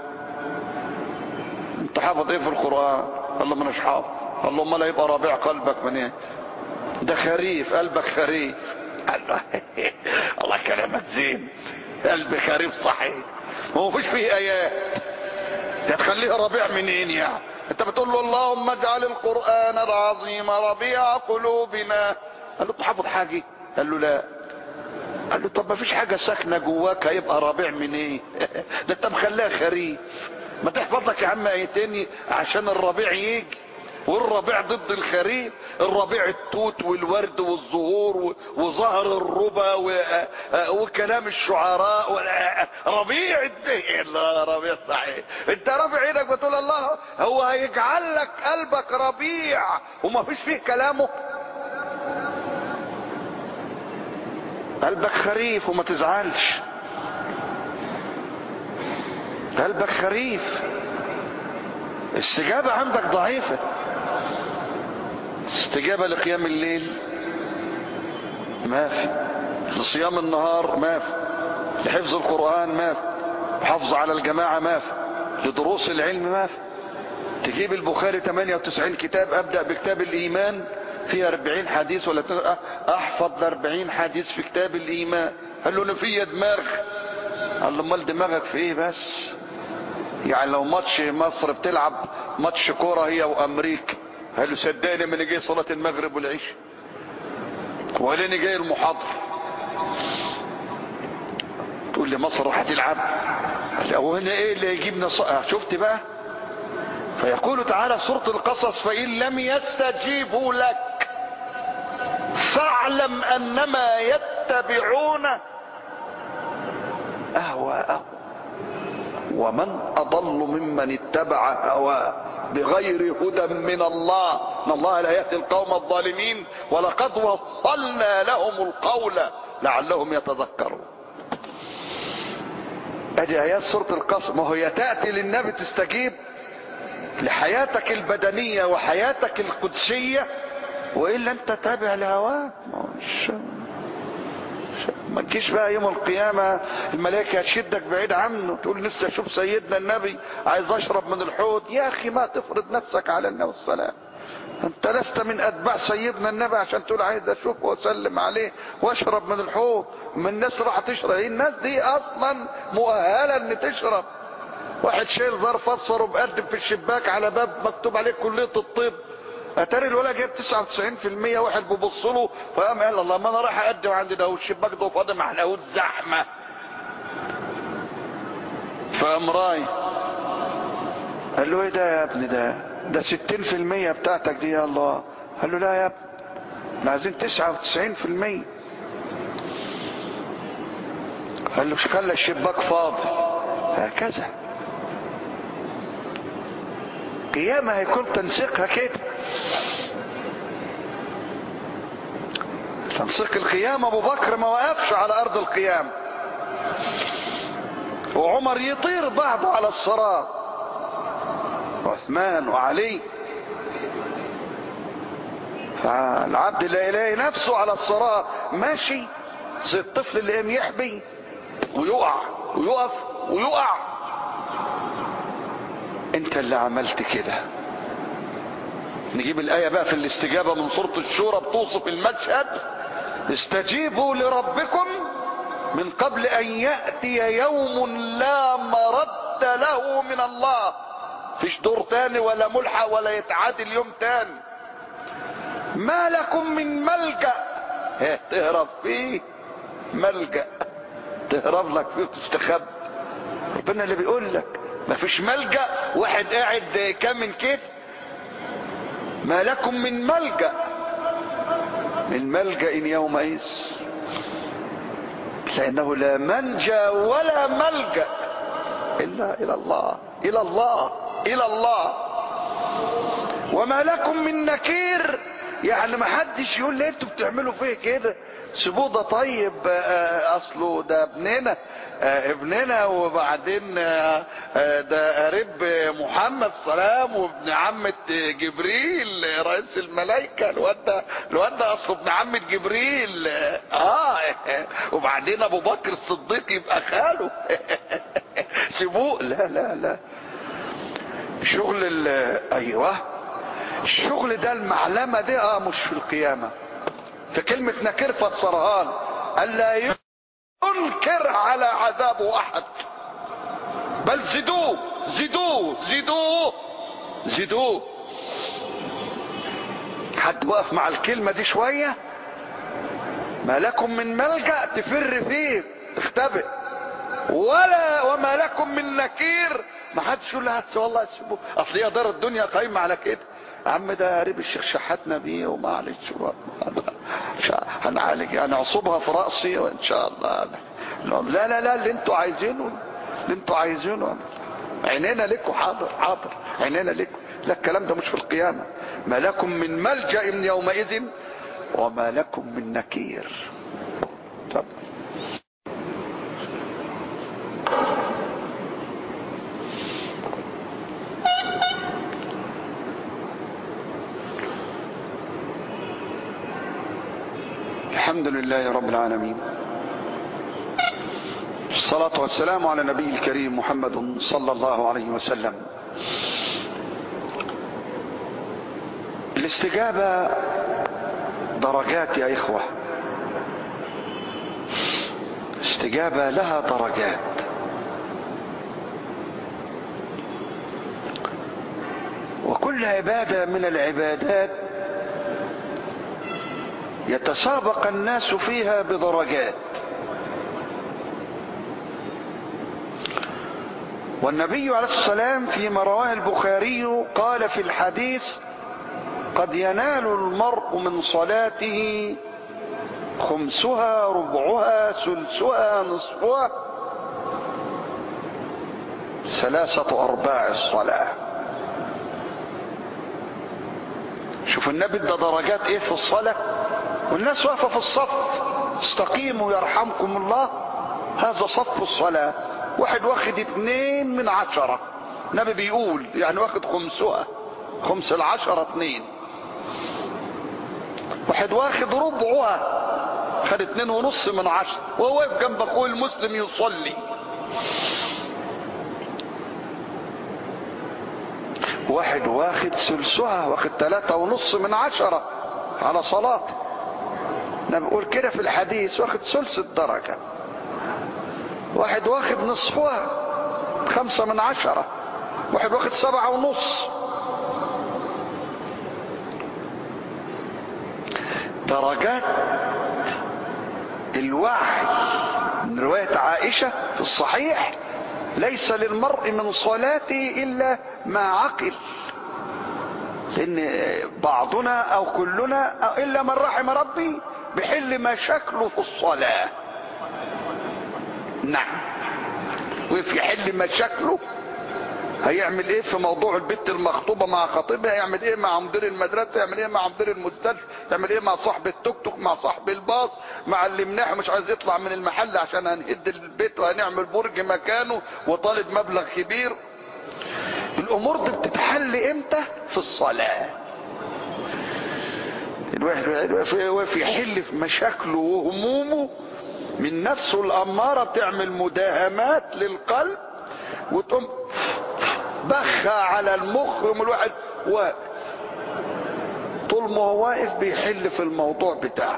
انت حافظ ايه في القرآن قال له مش حافظ قال له امال يبقى ربيع قلبك من ايه ده خريف قلبك خريف قال له الله كلامك زين قلبي خريف صحيح ما هو فيش فيه ايات هتخليها ربيع منين يعني انت بتقول له اللهم اجعل القرآن العظيم ربيع قلوبنا قال له تحفظ حاجة قال له لا قال له طب ما فيش حاجة ساكنة جواك هيبقى ربيع من ايه ده انت مخليها خريف ما تحفظ لك يا عم ايتين عشان الربيع يجي والربيع ضد الخريف الربيع التوت والورد والزهور وظهر الربا وكلام الشعراء ربيع الله ربيع صحيح انت رافع ايدك بتقول الله هو هيجعل لك قلبك ربيع وما فيش فيه كلامه قلبك خريف وما تزعلش قلبك خريف استجابة عندك ضعيفة استجابة لقيام الليل ما في لصيام النهار ما في لحفظ القرآن ما في حفظ على الجماعة ما في لدروس العلم ما في تجيب البخاري 98 كتاب ابدأ بكتاب الايمان فيه 40 حديث ولا احفظ 40 حديث في كتاب الايمان قال له انا فيا دماغ قال له امال دماغك في ايه بس يعني لو ماتش مصر بتلعب ماتش كوره هي وامريكا قال له صدقني من جاي صلاه المغرب والعشاء ولاني جاي المحاضره تقول لي مصر راح تلعب هو هنا ايه اللي يجيبنا ص... شفت بقى فيقول تعالى سورة القصص فإن لم يستجيبوا لك فاعلم أنما يتبعون أهواءهم ومن أضل ممن اتبع هواه بغير هدى من الله ان الله لا يهدي القوم الظالمين ولقد وصلنا لهم القول لعلهم يتذكرون ادي ايات سوره القصر ما هي تاتي للنبي تستجيب لحياتك البدنيه وحياتك القدسيه والا انت تابع لهواك ما تجيش بقى يوم القيامة الملائكة هتشدك بعيد عنه تقول نفسي اشوف سيدنا النبي عايز اشرب من الحوض يا اخي ما تفرض نفسك على النبي والسلام انت لست من اتباع سيدنا النبي عشان تقول عايز اشوفه واسلم عليه واشرب من الحوض من الناس راح تشرب الناس دي اصلا مؤهلة ان تشرب واحد شايل ظرف اصفر ومقدم في الشباك على باب مكتوب عليه كلية الطب اتاري الولد جايب 99% واحد بيبص له فقام قال الله ما انا رايح اقدم عندي ده والشباك ده فاضي ما احنا زحمه فقام راي قال له ايه ده يا ابني ده ده 60% بتاعتك دي يا الله قال له لا يا ابني احنا عايزين 99% قال له مش خلى الشباك فاضي هكذا قيامة هيكون تنسيقها كده تنسيق القيامة ابو بكر ما وقفش على ارض القيامة وعمر يطير بعضه على الصراط وعثمان وعلي فالعبد لا يلاقي نفسه على الصراط ماشي زي الطفل اللي قام يحبي ويقع ويقف ويقع انت اللي عملت كده نجيب الآية بقى في الاستجابة من سورة الشورى بتوصف المشهد استجيبوا لربكم من قبل أن يأتي يوم لا مرد له من الله فيش دور تاني ولا ملحق ولا يتعاد اليوم تاني ما لكم من ملجأ إيه، تهرب فيه ملجأ تهرب لك فيه وتستخبى ربنا اللي بيقول لك ما فيش ملجأ واحد قاعد كامن كده ما لكم من ملجأ من ملجأ يومئذ لأنه لا منجى ولا ملجأ إلا إلى الله إلى الله إلى الله وما لكم من نكير يعني ما حدش يقول لي انتوا بتعملوا فيه كده سيبوه ده طيب آه، اصله ده ابننا آه، ابننا وبعدين آه، آه، ده قريب محمد سلام وابن عمة جبريل رئيس الملائكة الواد ده الواد ده اصله ابن عمة جبريل اه وبعدين ابو بكر الصديق يبقى خاله سيبوه لا لا لا شغل ال ايوه الشغل ده المعلمة دي اه مش في القيامة في كلمة نكر فالصرهان ألا ينكر على عذابه أحد بل زدوه زدوه زدوه زدوه حد وقف مع الكلمة دي شوية ما لكم من ملجأ تفر فيه تختبئ ولا وما لكم من نكير ما حدش يقول لها والله سيبوه اصل هي دار الدنيا قايمه على كده يا عم ده قريب الشيخ شحتنا بيه ومعلش هنعالج يعني اعصبها في راسي وان شاء الله لا لا لا اللي انتوا عايزينه اللي انتوا عايزينه عينينا لكم حاضر حاضر عينينا لكم لا الكلام ده مش في القيامه ما لكم من ملجا من يومئذ وما لكم من نكير اتفضل الحمد لله رب العالمين الصلاة والسلام على النبي الكريم محمد صلى الله عليه وسلم الاستجابة درجات يا إخوة استجابة لها درجات وكل عبادة من العبادات يتسابق الناس فيها بدرجات والنبي عليه السلام فيما رواه البخاري قال في الحديث قد ينال المرء من صلاته خمسها ربعها ثلثها نصفها ثلاثة أرباع الصلاة شوف النبي ده درجات ايه في الصلاة والناس واقفة في الصف استقيموا يرحمكم الله هذا صف الصلاة واحد واخد اتنين من عشرة النبي بيقول يعني واخد خمسها خمس العشرة اتنين واحد واخد ربعها خد اتنين ونص من عشرة وهو واقف جنب اخوه المسلم يصلي واحد واخد ثلثها واخد ثلاثة ونص من عشرة على صلاته انا بقول كده في الحديث واخد ثلث الدرجة واحد واخد نصفها خمسة من عشرة واحد واخد سبعة ونص درجات الوعي من رواية عائشة في الصحيح ليس للمرء من صلاته إلا ما عقل لأن بعضنا أو كلنا أو إلا من رحم ربي بحل مشاكله في الصلاة نعم وفي حل مشاكله هيعمل ايه في موضوع البت المخطوبة مع خطيبها يعمل ايه مع مدير المدرسة يعمل ايه مع مدير المستشفى يعمل ايه مع صاحب التوك توك مع صاحب الباص مع اللي مناح مش عايز يطلع من المحل عشان هنهد البيت وهنعمل برج مكانه وطالب مبلغ كبير الامور دي بتتحل امتى في الصلاة الواحد واقف يحل في مشاكله وهمومه من نفسه الامارة تعمل مداهمات للقلب وتقوم بخها على المخ يوم الواحد واقف طول ما هو واقف بيحل في الموضوع بتاعه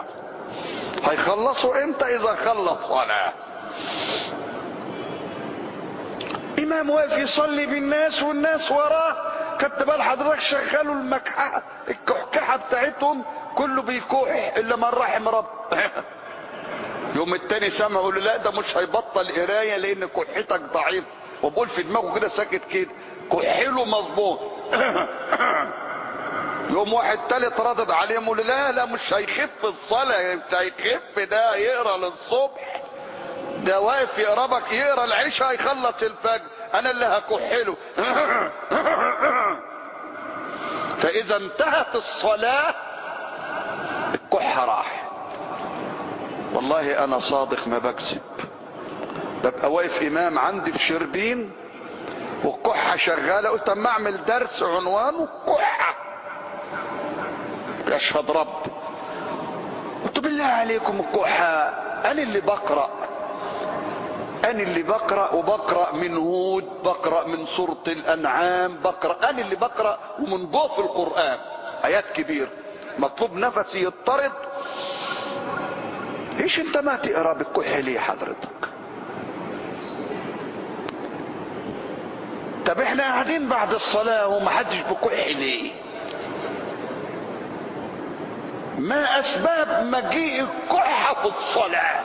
هيخلصوا امتى اذا خلص صلاة الامام واقف يصلي بالناس والناس وراه خدت بال حضرتك شغلوا المكحه الكحكحه بتاعتهم كله بيكح الا من رحم رب يوم التاني سامع يقول له لا ده مش هيبطل قرايه لان كحتك ضعيف وبقول في دماغه كده ساكت كده كحله مظبوط يوم واحد تالت ردد عليه يقول لا لا مش هيخف الصلاه مش هيخف ده يقرا للصبح ده واقف يقربك يقرا العشاء يخلص الفجر انا اللي هكحله فاذا انتهت الصلاه الكحه راح والله انا صادق ما بكذب ببقى واقف امام عندي في شربين والكحه شغاله قلت اما اعمل درس عنوانه كحه يشهد رب قلت بالله عليكم الكحه انا اللي بقرا انا اللي بقرا وبقرا من هود بقرا من سوره الانعام بقرا انا اللي بقرا ومن ضوء القران ايات كبير مطلوب نفسي يضطرد ايش انت ما تقرا بالكح ليه حضرتك طب احنا قاعدين بعد الصلاة ومحدش بكح ليه ما اسباب مجيء الكحة في الصلاة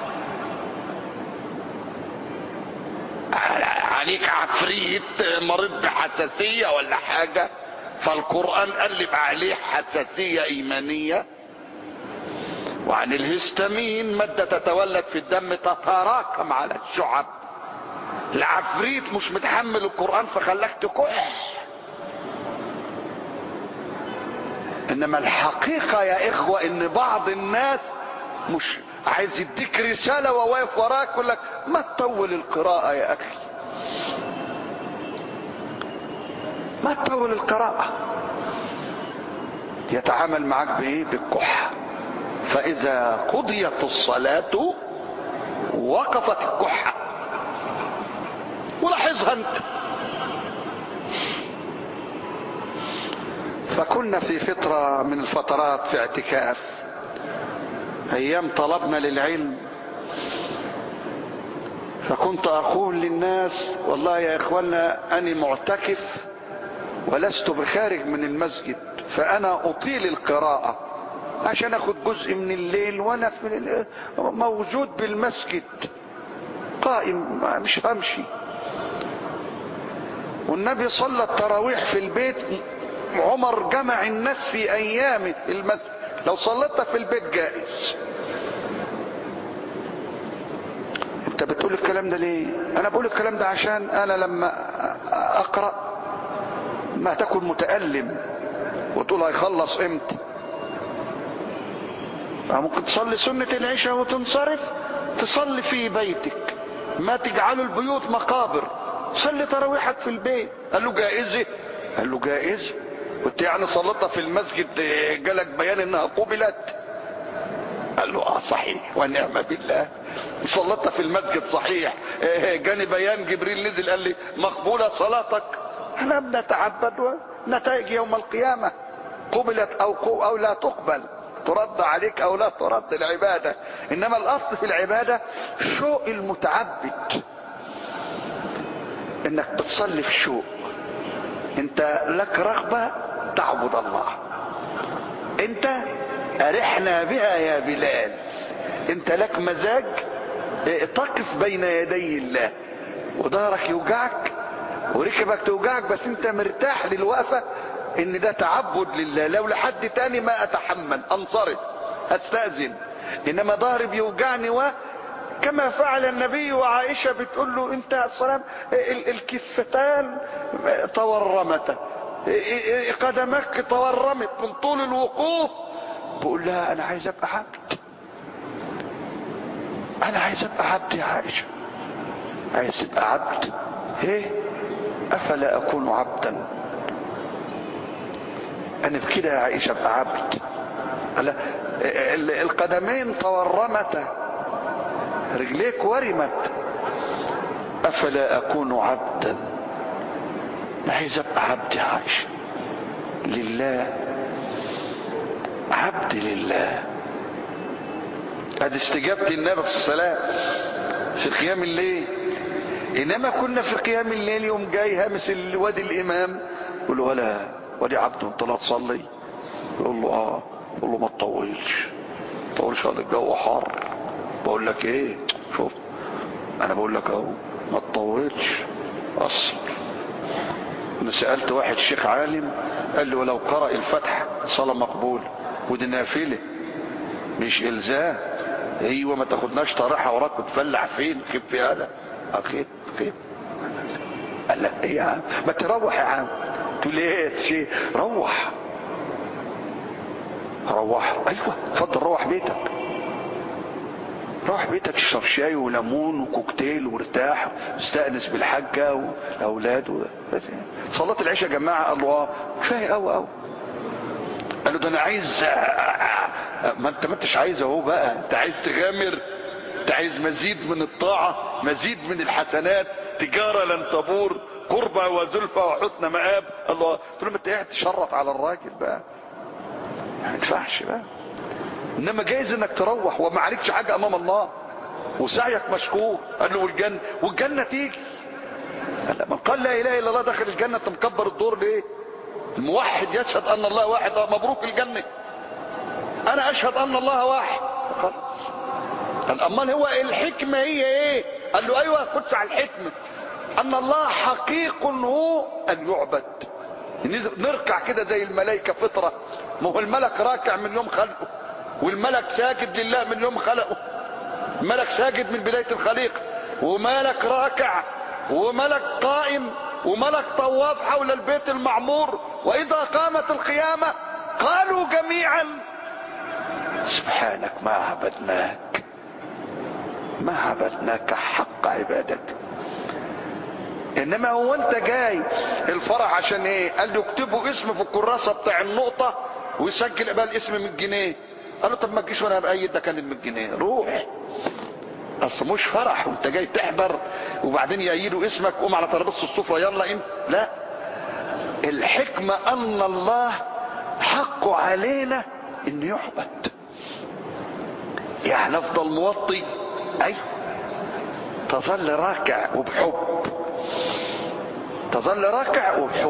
عليك عفريت مريض بحساسية ولا حاجة فالقرآن قلب عليه حساسية ايمانية وعن الهستامين مادة تتولد في الدم تتراكم على الشعب العفريت مش متحمل القرآن فخلاك تكح انما الحقيقة يا اخوة ان بعض الناس مش عايز يديك رسالة وواقف وراك يقول لك ما تطول القراءة يا اخي ما تطول القراءة يتعامل معك بايه بالكحة فاذا قضيت الصلاة وقفت الكحة ولاحظها انت فكنا في فترة من الفترات في اعتكاف ايام طلبنا للعلم فكنت اقول للناس والله يا اخوانا اني معتكف ولست بخارج من المسجد فانا اطيل القراءة عشان اخد جزء من الليل وانا في موجود بالمسجد قائم مش همشي والنبي صلى التراويح في البيت عمر جمع الناس في ايام المسجد لو صليتها في البيت جائز انت بتقول الكلام ده ليه انا بقول الكلام ده عشان انا لما اقرأ ما تكون متألم وتقول هيخلص امتى ممكن تصلي سنة العشاء وتنصرف تصلي في بيتك ما تجعلوا البيوت مقابر صلي تراويحك في البيت قال له جائزة قال له جائزة كنت يعني صليتها في المسجد جالك بيان انها قبلت قال له اه صحيح ونعم بالله صليتها في المسجد صحيح جاني بيان جبريل نزل قال لي مقبولة صلاتك احنا بنتعبد ونتائج يوم القيامة قبلت او او لا تقبل ترد عليك او لا ترد العبادة انما الاصل في العبادة شوق المتعبد انك بتصلي في شوق انت لك رغبة تعبد الله انت ارحنا بها يا بلال انت لك مزاج تقف بين يدي الله وظهرك يوجعك وركبك توجعك بس انت مرتاح للوقفة ان ده تعبد لله لو لحد تاني ما اتحمل انصرف استأذن انما ظهري بيوجعني و كما فعل النبي وعائشة بتقول له انت السلام الكفتان تورمتا قدمك تورمت من طول الوقوف بقول لها انا عايز ابقى عبد انا عايز ابقى عبد يا عائشة عايز ابقى عبد ايه افلا اكون عبدا انا بكده يا عائشة ابقى عبد القدمين تورمتا رجليك ورمت افلا اكون عبدا عايز ابقى عبد يا عائشة لله عبد لله ادي استجابة النبي صلى الله عليه وسلم في قيام الليل انما كنا في قيام الليل يوم جاي هامس الوادي الامام يقول له ولا وادي عبده انت لا تصلي يقول له اه يقول له ما تطولش ما تطولش هذا الجو حار بقول لك ايه شوف انا بقول لك اهو ما تطولش اصبر انا سالت واحد شيخ عالم قال لي ولو قرأ الفتح صلاة مقبولة ودي نافلة مش الزام ايوه ما تاخدناش طريحة وراك وتفلع فين خيب في هذا اخيب خيب قال لك ايه يا عم ما تروح يا عم تقول ايه شيء روح روح ايوه اتفضل روح بيتك روح بيتك اشرب شاي وليمون وكوكتيل وارتاح استأنس بالحاجة والاولاد و... صلاة العشاء يا جماعة قال له اه كفاية قوي قوي قال له ده انا عايز ما انت ما انتش عايز اهو بقى انت عايز تغامر انت عايز مزيد من الطاعة مزيد من الحسنات تجارة لن تبور قربة وزلفة وحسن مآب الله قلت له ما انت قاعد تشرط على الراجل بقى ما ينفعش بقى انما جايز انك تروح وما عليكش حاجة امام الله وسعيك مشكور قال له والجنة والجنة تيجي قال من قال لا اله الا الله دخل الجنة انت مكبر الدور ليه الموحد يشهد ان الله واحد مبروك الجنة انا اشهد ان الله واحد قال امال هو الحكمة هي ايه قال له ايوه خدش على الحكمة ان الله حقيق هو ان يعبد نركع كده زي الملائكة فطرة ما هو الملك راكع من يوم خلقه والملك ساجد لله من يوم خلقه ملك ساجد من بداية الخليقة وملك راكع وملك قائم وملك طواف حول البيت المعمور واذا قامت القيامة قالوا جميعا سبحانك ما عبدناك ما عبدناك حق عبادتك انما هو انت جاي الفرح عشان ايه قال له اكتبوا اسم في الكراسة بتاع النقطة ويسجل بقى الاسم 100 جنيه قال له طب ما تجيش وانا بايد ده كان ال 100 جنيه روح اصل مش فرح وانت جاي تحضر وبعدين يأيدوا اسمك قوم على ترابيزه السفره يلا انت لا الحكمه ان الله حقه علينا انه يعبد يعني افضل موطي ايوه تظل راكع وبحب تظل راكع وبحب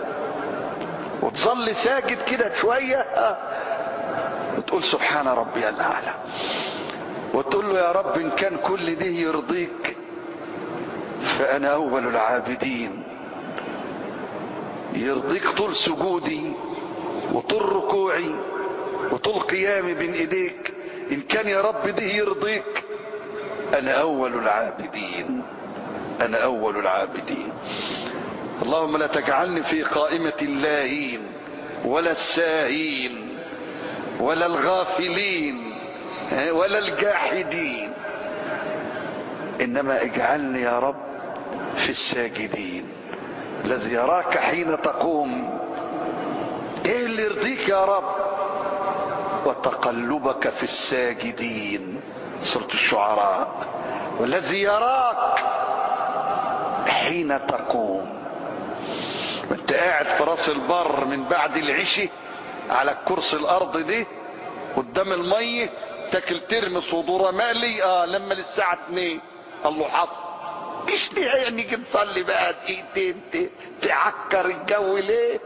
وتظل ساجد كده شويه وتقول سبحان ربي الاعلى وتقول له يا رب ان كان كل ده يرضيك فانا اول العابدين يرضيك طول سجودي وطول ركوعي وطول قيامي بين ايديك ان كان يا رب ده يرضيك انا اول العابدين انا اول العابدين اللهم لا تجعلني في قائمة اللاهين ولا الساهين ولا الغافلين ولا الجاحدين انما اجعلني يا رب في الساجدين الذي يراك حين تقوم ايه اللي يرضيك يا رب وتقلبك في الساجدين سورة الشعراء والذي يراك حين تقوم وانت قاعد في راس البر من بعد العشي على الكرسي الارض دي قدام الميه تاكل ترمس وذره مقلي اه لما للساعه 2 قال له حصل ايش دي يعني نيجي نصلي بقى دقيقتين تعكر الجو ليه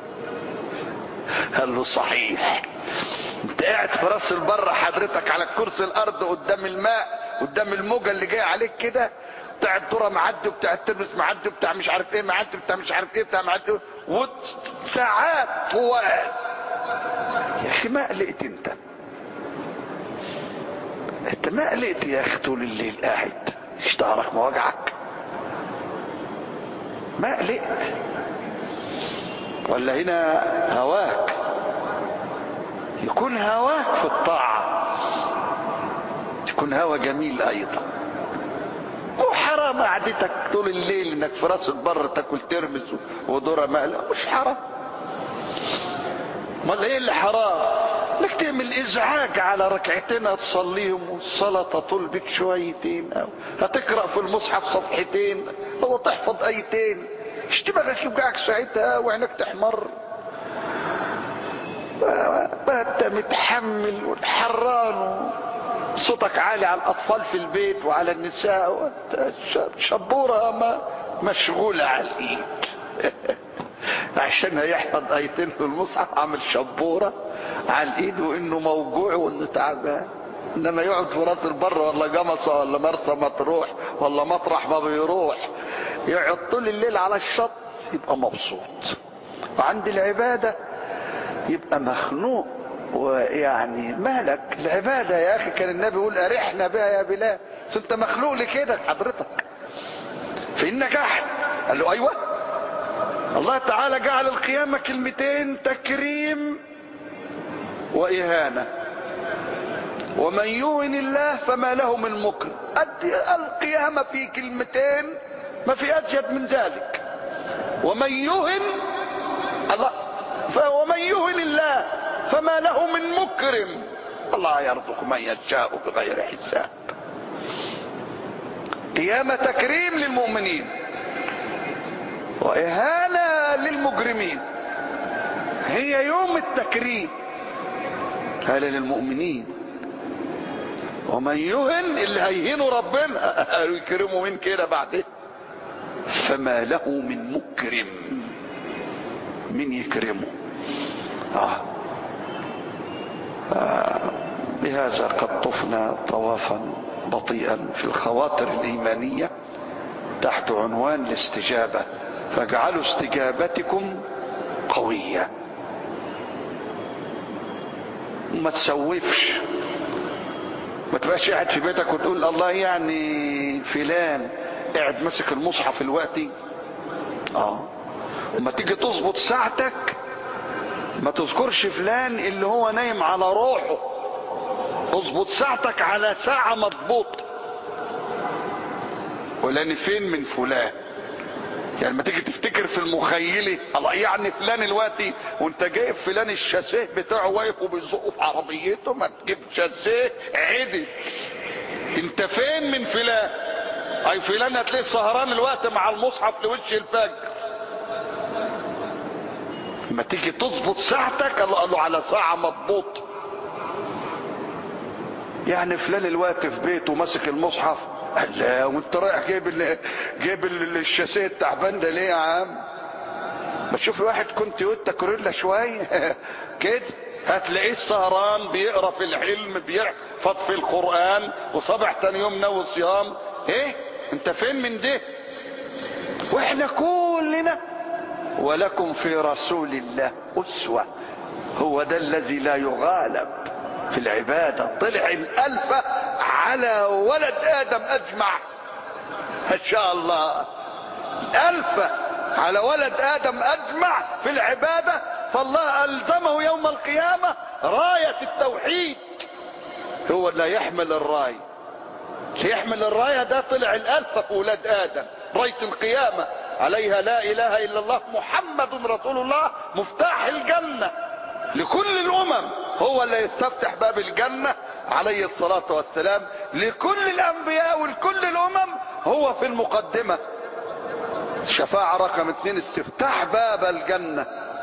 قال له صحيح انت قاعد في راس البر حضرتك على الكرسي الارض قدام الماء قدام الموجه اللي جايه عليك كده بتاع الذره معدي وبتاع الترمس معدي وبتاع مش عارف ايه معدي بتاع مش عارف ايه بتاع معدي وساعات طوال يا اخي ما قلقت انت انت ما قلقت يا اخي طول الليل قاعد ايش ظهرك مواجعك ما قلقت ولا هنا هواك يكون هواك في الطاعة يكون هوا جميل ايضا وحرام قعدتك طول الليل انك في راس البر تاكل ترمس وذره مقلة مش حرام امال ايه اللي حرام انك تعمل ازعاج على ركعتين هتصليهم والصلاة تطول بك شويتين او هتقرأ في المصحف صفحتين او تحفظ ايتين مش دماغك يوجعك ساعتها وعينك تحمر ما انت متحمل والحران صوتك عالي على الاطفال في البيت وعلى النساء وانت شبورة ما مشغولة على الايد عشان هيحفظ ايتين في المصحف عامل شبورة على الايد وانه موجوع وانه تعبان انما يقعد في راس البر ولا جمصة ولا مرسى مطروح ولا مطرح ما بيروح يقعد طول الليل على الشط يبقى مبسوط وعند العبادة يبقى مخنوق ويعني مالك العبادة يا اخي كان النبي يقول ارحنا بها يا بلال بس انت مخلوق لكده حضرتك فانك احد قال له ايوه الله تعالى جعل القيامة كلمتين تكريم واهانة ومن يهن الله فما له من مكرم القيامة في كلمتين ما في ازيد من ذلك ومن يهن الله ومن يهن الله فما له من مكرم الله يرزق من يشاء بغير حساب قيامة تكريم للمؤمنين وإهانة للمجرمين هي يوم التكريم هذا للمؤمنين ومن يهن اللي هيهنوا ربنا يكرموا من كده بعدين فما له من مكرم من يكرمه آه. آه. بهذا قد طفنا طوافا بطيئا في الخواطر الإيمانية تحت عنوان الاستجابة فاجعلوا استجابتكم قوية ما تسوفش ما تبقاش قاعد في بيتك وتقول الله يعني فلان قاعد ماسك المصحف الوقتي اه وما تيجي تظبط ساعتك ما تذكرش فلان اللي هو نايم على روحه اظبط ساعتك على ساعة مضبوط ولان فين من فلان يعني ما تيجي تفتكر في المخيلة الله يعني فلان الوقتي وانت جايب فلان الشاسيه بتاعه واقف وبيزقه في عربيته ما تجيب شاسيه عدل انت فين من فلان اي فلان هتلاقيه سهران الوقت مع المصحف لوش الفجر ما تيجي تظبط ساعتك الله قال له على ساعة مضبوط يعني فلان الوقت في بيته ماسك المصحف قال لا وانت رايح جايب ال جايب الشاسيه التعبان ده ليه يا عم ما تشوف واحد كنت يوتا كوريلا شويه كده هتلاقيه سهران بيقرا في الحلم بيحفظ في القران وصبح تاني يوم ناوي صيام ايه انت فين من ده واحنا كلنا ولكم في رسول الله اسوه هو ده الذي لا يغالب في العباده طلع الالفه على ولد ادم اجمع ما شاء الله الفه على ولد ادم اجمع في العباده فالله الزمه يوم القيامه رايه التوحيد هو اللي يحمل الرايه يحمل الرايه ده طلع الالفه في ولاد ادم رايه القيامه عليها لا اله الا الله محمد رسول الله مفتاح الجنه لكل الامم هو اللي يستفتح باب الجنه عليه الصلاه والسلام لكل الانبياء ولكل الامم هو في المقدمه شفاعه رقم اتنين استفتاح باب الجنه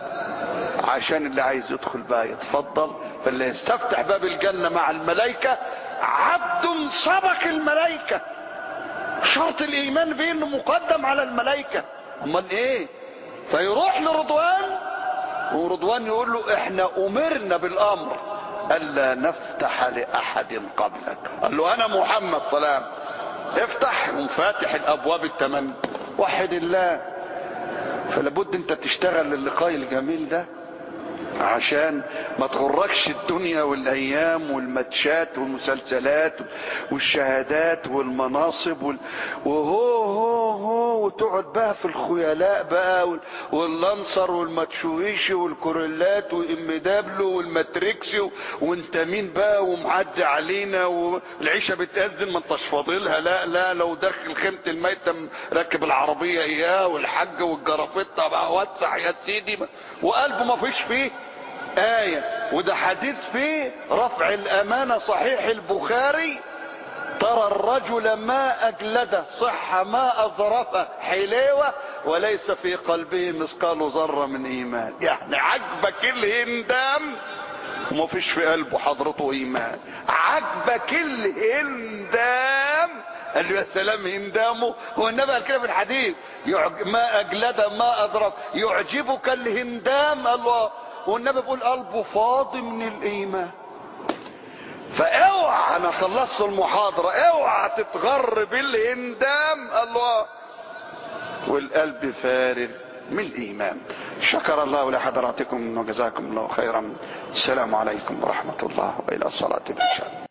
عشان اللي عايز يدخل بقى يتفضل فاللي يستفتح باب الجنه مع الملائكه عبد سبق الملائكه شرط الايمان بيه انه مقدم على الملائكه امال ايه فيروح لرضوان ورضوان يقول له احنا امرنا بالامر الا نفتح لاحد قبلك قال له انا محمد سلام افتح وفاتح الابواب التمن وحد الله فلابد انت تشتغل اللقاء الجميل ده عشان ما تغركش الدنيا والايام والماتشات والمسلسلات والشهادات والمناصب وال... وهو هو هو وتقعد بقى في الخيلاء بقى وال... واللانسر والماتشويشي والكوريلات وام دابلو والماتريكسي و... وانت مين بقى ومعدي علينا والعيشه بتاذن ما انتش فاضلها لا لا لو داخل خيمه الميتم راكب العربيه اياه والحاج والجرافته بقى وسع يا سيدي وقلبه ما فيش فيه آية وده حديث فيه رفع الأمانة صحيح البخاري ترى الرجل ما أجلده صح ما أظرفه حليوة وليس في قلبه مثقال ذرة من إيمان يعني عجبك الهندام وما فيش في قلبه حضرته ايمان عجبك الهندام قال له يا سلام هندامه هو النبي قال كده في الحديث يعج... ما اجلد ما اضرب يعجبك الهندام الله والنبي بيقول قلبه فاضي من الايمان فاوعى انا خلصت المحاضره اوعى تتغر بالهندام الله والقلب فارغ من الايمان شكر الله لحضراتكم وجزاكم الله خيرا السلام عليكم ورحمه الله والى صلاه العشاء